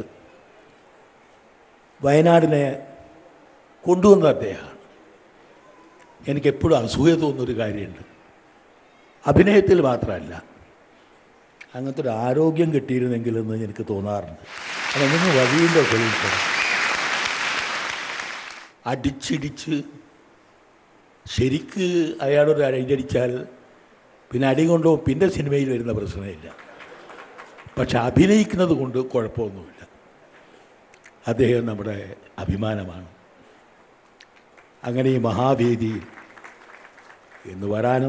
വയനാടിനെ കൊണ്ടുവന്ന അദ്ദേഹമാണ് എനിക്കെപ്പോഴും അസൂയ തോന്നുന്നൊരു കാര്യമുണ്ട് അഭിനയത്തിൽ മാത്രമല്ല അങ്ങനത്തെ ഒരു ആരോഗ്യം കിട്ടിയിരുന്നെങ്കിലെന്ന് എനിക്ക് തോന്നാറുണ്ട് അതെങ്ങനെ വഴിയുണ്ടോ തെളിയിക്കണം അടിച്ചിടിച്ച് ശരിക്ക് അയാളൊരു അടിയടിച്ചാൽ പിന്നെ അടി കൊണ്ടോ പിന്നെ സിനിമയിൽ വരുന്ന പ്രശ്നമില്ല പക്ഷെ അഭിനയിക്കുന്നത് കൊണ്ട് കുഴപ്പമൊന്നുമില്ല അദ്ദേഹം നമ്മുടെ അഭിമാനമാണ് അങ്ങനെ ഈ മഹാവേദിയിൽ ഇന്ന് വരാനും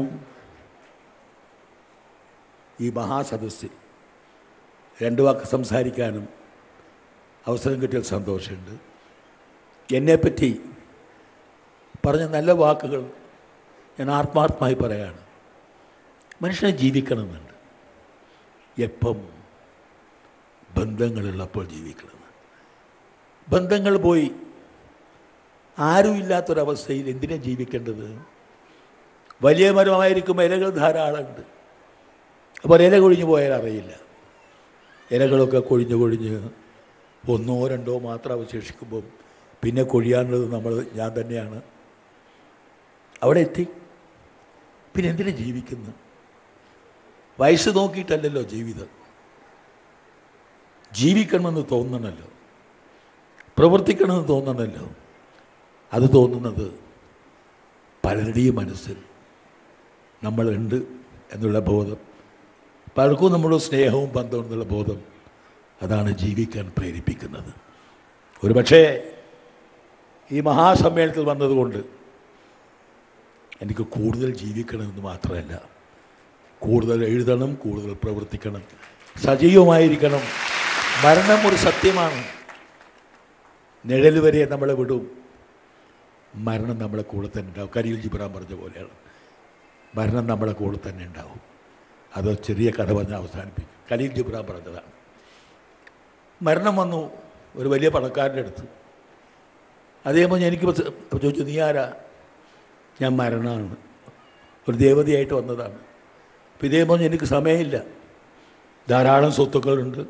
ഈ മഹാസദസ്സിൽ രണ്ട് വാക്ക് സംസാരിക്കാനും അവസരം കിട്ടിയ സന്തോഷമുണ്ട് എന്നെപ്പറ്റി പറഞ്ഞ നല്ല വാക്കുകൾ ഞാൻ ആത്മാർത്ഥമായി പറയാണ് മനുഷ്യനെ ജീവിക്കണമെന്നുണ്ട് എപ്പം ബന്ധങ്ങളുള്ളപ്പോൾ ജീവിക്കണം ബന്ധങ്ങൾ പോയി ആരുമില്ലാത്തൊരവസ്ഥയിൽ എന്തിനാ ജീവിക്കേണ്ടത് വലിയ മരമായിരിക്കും ഇലകൾ ധാരാളമുണ്ട് അപ്പോൾ ഇല കൊഴിഞ്ഞു പോയാൽ അറിയില്ല ഇലകളൊക്കെ കൊഴിഞ്ഞ് കൊഴിഞ്ഞ് ഒന്നോ രണ്ടോ മാത്രം അവശേഷിക്കുമ്പം പിന്നെ കൊഴിയാനുള്ളത് നമ്മൾ ഞാൻ തന്നെയാണ് അവിടെ എത്തി പിന്നെ എന്തിനാ ജീവിക്കുന്നു വയസ്സ് നോക്കിയിട്ടല്ലല്ലോ ജീവിതം ജീവിക്കണമെന്ന് തോന്നണമല്ലോ പ്രവർത്തിക്കണമെന്ന് തോന്നണമല്ലോ അത് തോന്നുന്നത് പലരുടെയും മനസ്സിൽ നമ്മളുണ്ട് എന്നുള്ള ബോധം പലർക്കും നമ്മുടെ സ്നേഹവും ബന്ധവും എന്നുള്ള ബോധം അതാണ് ജീവിക്കാൻ പ്രേരിപ്പിക്കുന്നത് ഒരു പക്ഷേ ഈ മഹാസമ്മേളനത്തിൽ വന്നതുകൊണ്ട് എനിക്ക് കൂടുതൽ ജീവിക്കണമെന്ന് മാത്രമല്ല കൂടുതൽ എഴുതണം കൂടുതൽ പ്രവർത്തിക്കണം സജീവമായിരിക്കണം മരണം ഒരു സത്യമാണ് നിഴൽ വരെ നമ്മളെ വിടും മരണം നമ്മളെ കൂടെ തന്നെ ഉണ്ടാവും കരിയിൽ ജിബ്രാൻ പറഞ്ഞ പോലെയാണ് മരണം നമ്മളെ കൂടെ തന്നെ ഉണ്ടാവും അത് ചെറിയ കഥ പറഞ്ഞ് അവസാനിപ്പിക്കും ഖലീൽ ജിബ്രാൻ പറഞ്ഞതാണ് മരണം വന്നു ഒരു വലിയ പണക്കാരൻ്റെ അടുത്ത് അതേ പറഞ്ഞ് എനിക്ക് ചോദിച്ചു നീ ആരാ ഞാൻ മരണമാണ് ഒരു ദേവതയായിട്ട് വന്നതാണ് അപ്പം ഇതേ പറഞ്ഞ് എനിക്ക് സമയമില്ല ധാരാളം സ്വത്തുക്കളുണ്ട്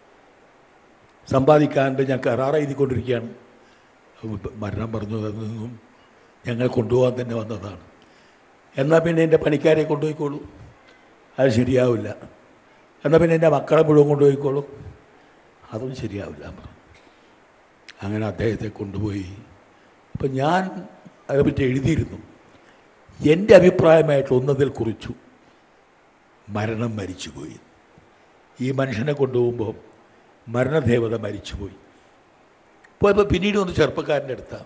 സമ്പാദിക്കാണ്ട് ഞാൻ കരാർ എഴുതിക്കൊണ്ടിരിക്കുകയാണ് അപ്പോൾ മരണം പറഞ്ഞു നിന്നും ഞങ്ങൾ കൊണ്ടുപോകാൻ തന്നെ വന്നതാണ് എന്നാൽ പിന്നെ എൻ്റെ പണിക്കാരെ കൊണ്ടുപോയിക്കോളൂ അത് ശരിയാവില്ല എന്നാൽ പിന്നെ എൻ്റെ മക്കളെ മുഴുവൻ കൊണ്ടുപോയിക്കോളൂ അതും ശരിയാവില്ല പറഞ്ഞു അങ്ങനെ അദ്ദേഹത്തെ കൊണ്ടുപോയി അപ്പം ഞാൻ അതിനെപ്പറ്റി എഴുതിയിരുന്നു എൻ്റെ അഭിപ്രായമായിട്ട് ഒന്നതിൽ കുറിച്ചു മരണം മരിച്ചുപോയി ഈ മനുഷ്യനെ കൊണ്ടുപോകുമ്പോൾ മരണദേവത മരിച്ചുപോയി പോയപ്പോൾ പിന്നീട് ഒന്ന് ചെറുപ്പക്കാരൻ്റെ അടുത്താണ്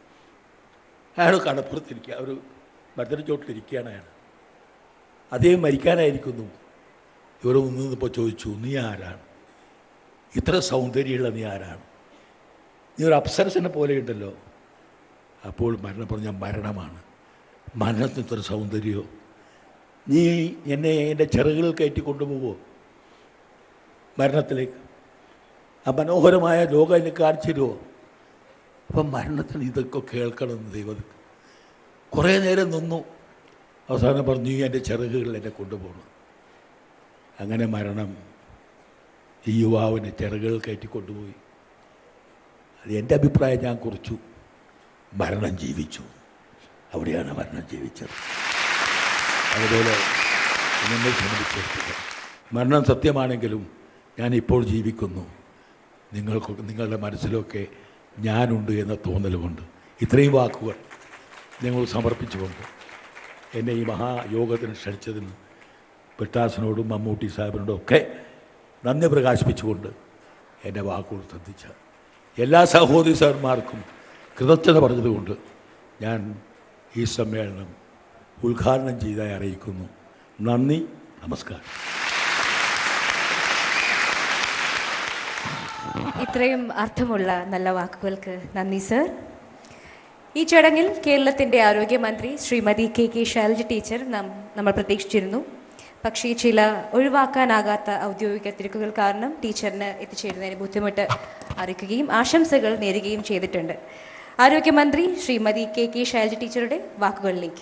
അയാൾ കടപ്പുറത്തിരിക്കുക ഒരു മരത്തിന് ചോട്ടിലിരിക്കുകയാണ് അയാൾ അദ്ദേഹം മരിക്കാനായിരിക്കുന്നു ഇവർ നിന്നിപ്പോൾ ചോദിച്ചു നീ ആരാണ് ഇത്ര സൗന്ദര്യമുള്ള നീ ആരാണ് നീ ഒരു അപ്സരസിനെ പോലെയുണ്ടല്ലോ അപ്പോൾ മരണം പറഞ്ഞ മരണമാണ് മരണത്തിന് ഇത്ര സൗന്ദര്യമോ നീ എന്നെ എൻ്റെ ചിറകുകൾ കയറ്റി കൊണ്ടുപോകുമോ മരണത്തിലേക്ക് ആ മനോഹരമായ ലോകം എനിക്ക് കാണിച്ചു തരുമോ അപ്പം മരണത്തിന് ഇതൊക്കെ കേൾക്കണമെന്ന് ദൈവം കുറേ നേരം നിന്നു അവസാനം പറഞ്ഞു "നീ എൻ്റെ ചിറകുകൾ എന്നെ കൊണ്ടുപോകണം അങ്ങനെ മരണം ഈ യുവാവിനെ ചിറകുകൾ കയറ്റി കൊണ്ടുപോയി അത് എൻ്റെ അഭിപ്രായം ഞാൻ കുറിച്ചു മരണം ജീവിച്ചു അവിടെയാണ് മരണം ജീവിച്ചത് അതുപോലെ എന്നെ സംബന്ധിച്ചിടത്തോളം മരണം സത്യമാണെങ്കിലും ഞാൻ ഇപ്പോൾ ജീവിക്കുന്നു നിങ്ങൾക്ക് നിങ്ങളുടെ മനസ്സിലൊക്കെ ഞാനുണ്ട് എന്ന തോന്നൽ കൊണ്ട് ഇത്രയും വാക്കുകൾ നിങ്ങൾ സമർപ്പിച്ചുകൊണ്ട് എന്നെ ഈ മഹായോഗത്തിന് ക്ഷണിച്ചതിന് പിട്ടാസിനോടും മമ്മൂട്ടി സാഹിബിനോടും ഒക്കെ നന്ദി പ്രകാശിപ്പിച്ചുകൊണ്ട് എൻ്റെ വാക്കുകൾ ശ്രദ്ധിച്ച എല്ലാ സഹോദരി സാർമാർക്കും കൃതജ്ഞത പറഞ്ഞതുകൊണ്ട് ഞാൻ ഈ സമ്മേളനം ഉദ്ഘാടനം ചെയ്തതായി അറിയിക്കുന്നു നന്ദി നമസ്കാരം ഇത്രയും അർത്ഥമുള്ള നല്ല വാക്കുകൾക്ക് നന്ദി സർ ഈ ചടങ്ങിൽ കേരളത്തിന്റെ ആരോഗ്യമന്ത്രി Shrimati K K Shailaja teacher നാം നമ്മൾ പ്രതീക്ഷിച്ചിരുന്നു പക്ഷേ ചില ഒഴിവാക്കാനാകാത്ത ഔദ്യോഗിക തിരക്കുകൾ കാരണം ടീച്ചറിന് എത്തിച്ചേരുന്നതിന് ബുദ്ധിമുട്ട് അറിയിക്കുകയും ആശംസകൾ നേരുകയും ചെയ്തിട്ടുണ്ട് ആരോഗ്യമന്ത്രി ശ്രീമതി കെ കെ ശൈലജ ടീച്ചറുടെ വാക്കുകളിലേക്ക്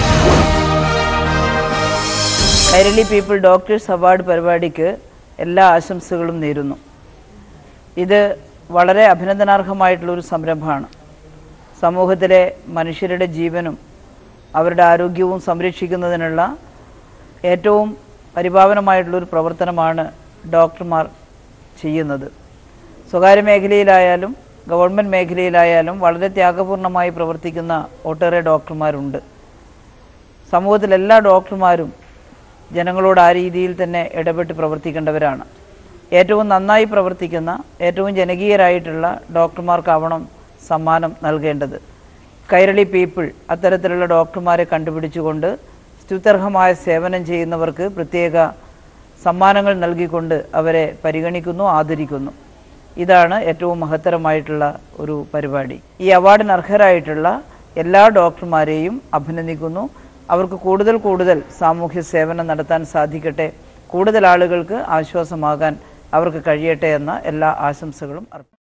കൈരളി പീപ്പിൾ ഡോക്ടേഴ്സ് അവാർഡ് പരിപാടിക്ക് എല്ലാ ആശംസകളും നേരുന്നു ഇത് വളരെ അഭിനന്ദനാർഹമായിട്ടുള്ള ഒരു സംരംഭമാണ് സമൂഹത്തിലെ മനുഷ്യരുടെ ജീവനും അവരുടെ ആരോഗ്യവും സംരക്ഷിക്കുന്നതിനുള്ള ഏറ്റവും പരിപാവനമായിട്ടുള്ളൊരു പ്രവർത്തനമാണ് ഡോക്ടർമാർ ചെയ്യുന്നത് സ്വകാര്യ മേഖലയിലായാലും ഗവൺമെൻറ് മേഖലയിലായാലും വളരെ ത്യാഗപൂർണമായി പ്രവർത്തിക്കുന്ന ഒട്ടേറെ ഡോക്ടർമാരുണ്ട് സമൂഹത്തിലെ എല്ലാ ഡോക്ടർമാരും ജനങ്ങളോട് ആ രീതിയിൽ തന്നെ ഇടപെട്ട് പ്രവർത്തിക്കേണ്ടവരാണ് ഏറ്റവും നന്നായി പ്രവർത്തിക്കുന്ന ഏറ്റവും ജനകീയരായിട്ടുള്ള ഡോക്ടർമാർക്കാവണം സമ്മാനം നൽകേണ്ടത് കൈരളി പീപ്പിൾ അത്തരത്തിലുള്ള ഡോക്ടർമാരെ കണ്ടുപിടിച്ചുകൊണ്ട് സ്തുത്യർഹമായ സേവനം ചെയ്യുന്നവർക്ക് പ്രത്യേക സമ്മാനങ്ങൾ നൽകിക്കൊണ്ട് അവരെ പരിഗണിക്കുന്നു ആദരിക്കുന്നു ഇതാണ് ഏറ്റവും മഹത്തരമായിട്ടുള്ള ഒരു പരിപാടി ഈ അവാർഡിന് അർഹരായിട്ടുള്ള എല്ലാ ഡോക്ടർമാരെയും അഭിനന്ദിക്കുന്നു അവർക്ക് കൂടുതൽ കൂടുതൽ സാമൂഹ്യ സേവനം നടത്താൻ സാധിക്കട്ടെ കൂടുതൽ ആളുകൾക്ക് ആശ്വാസമാകാൻ അവർക്ക് കഴിയട്ടെ എന്ന എല്ലാ ആശംസകളും അർപ്പിക്കുന്നു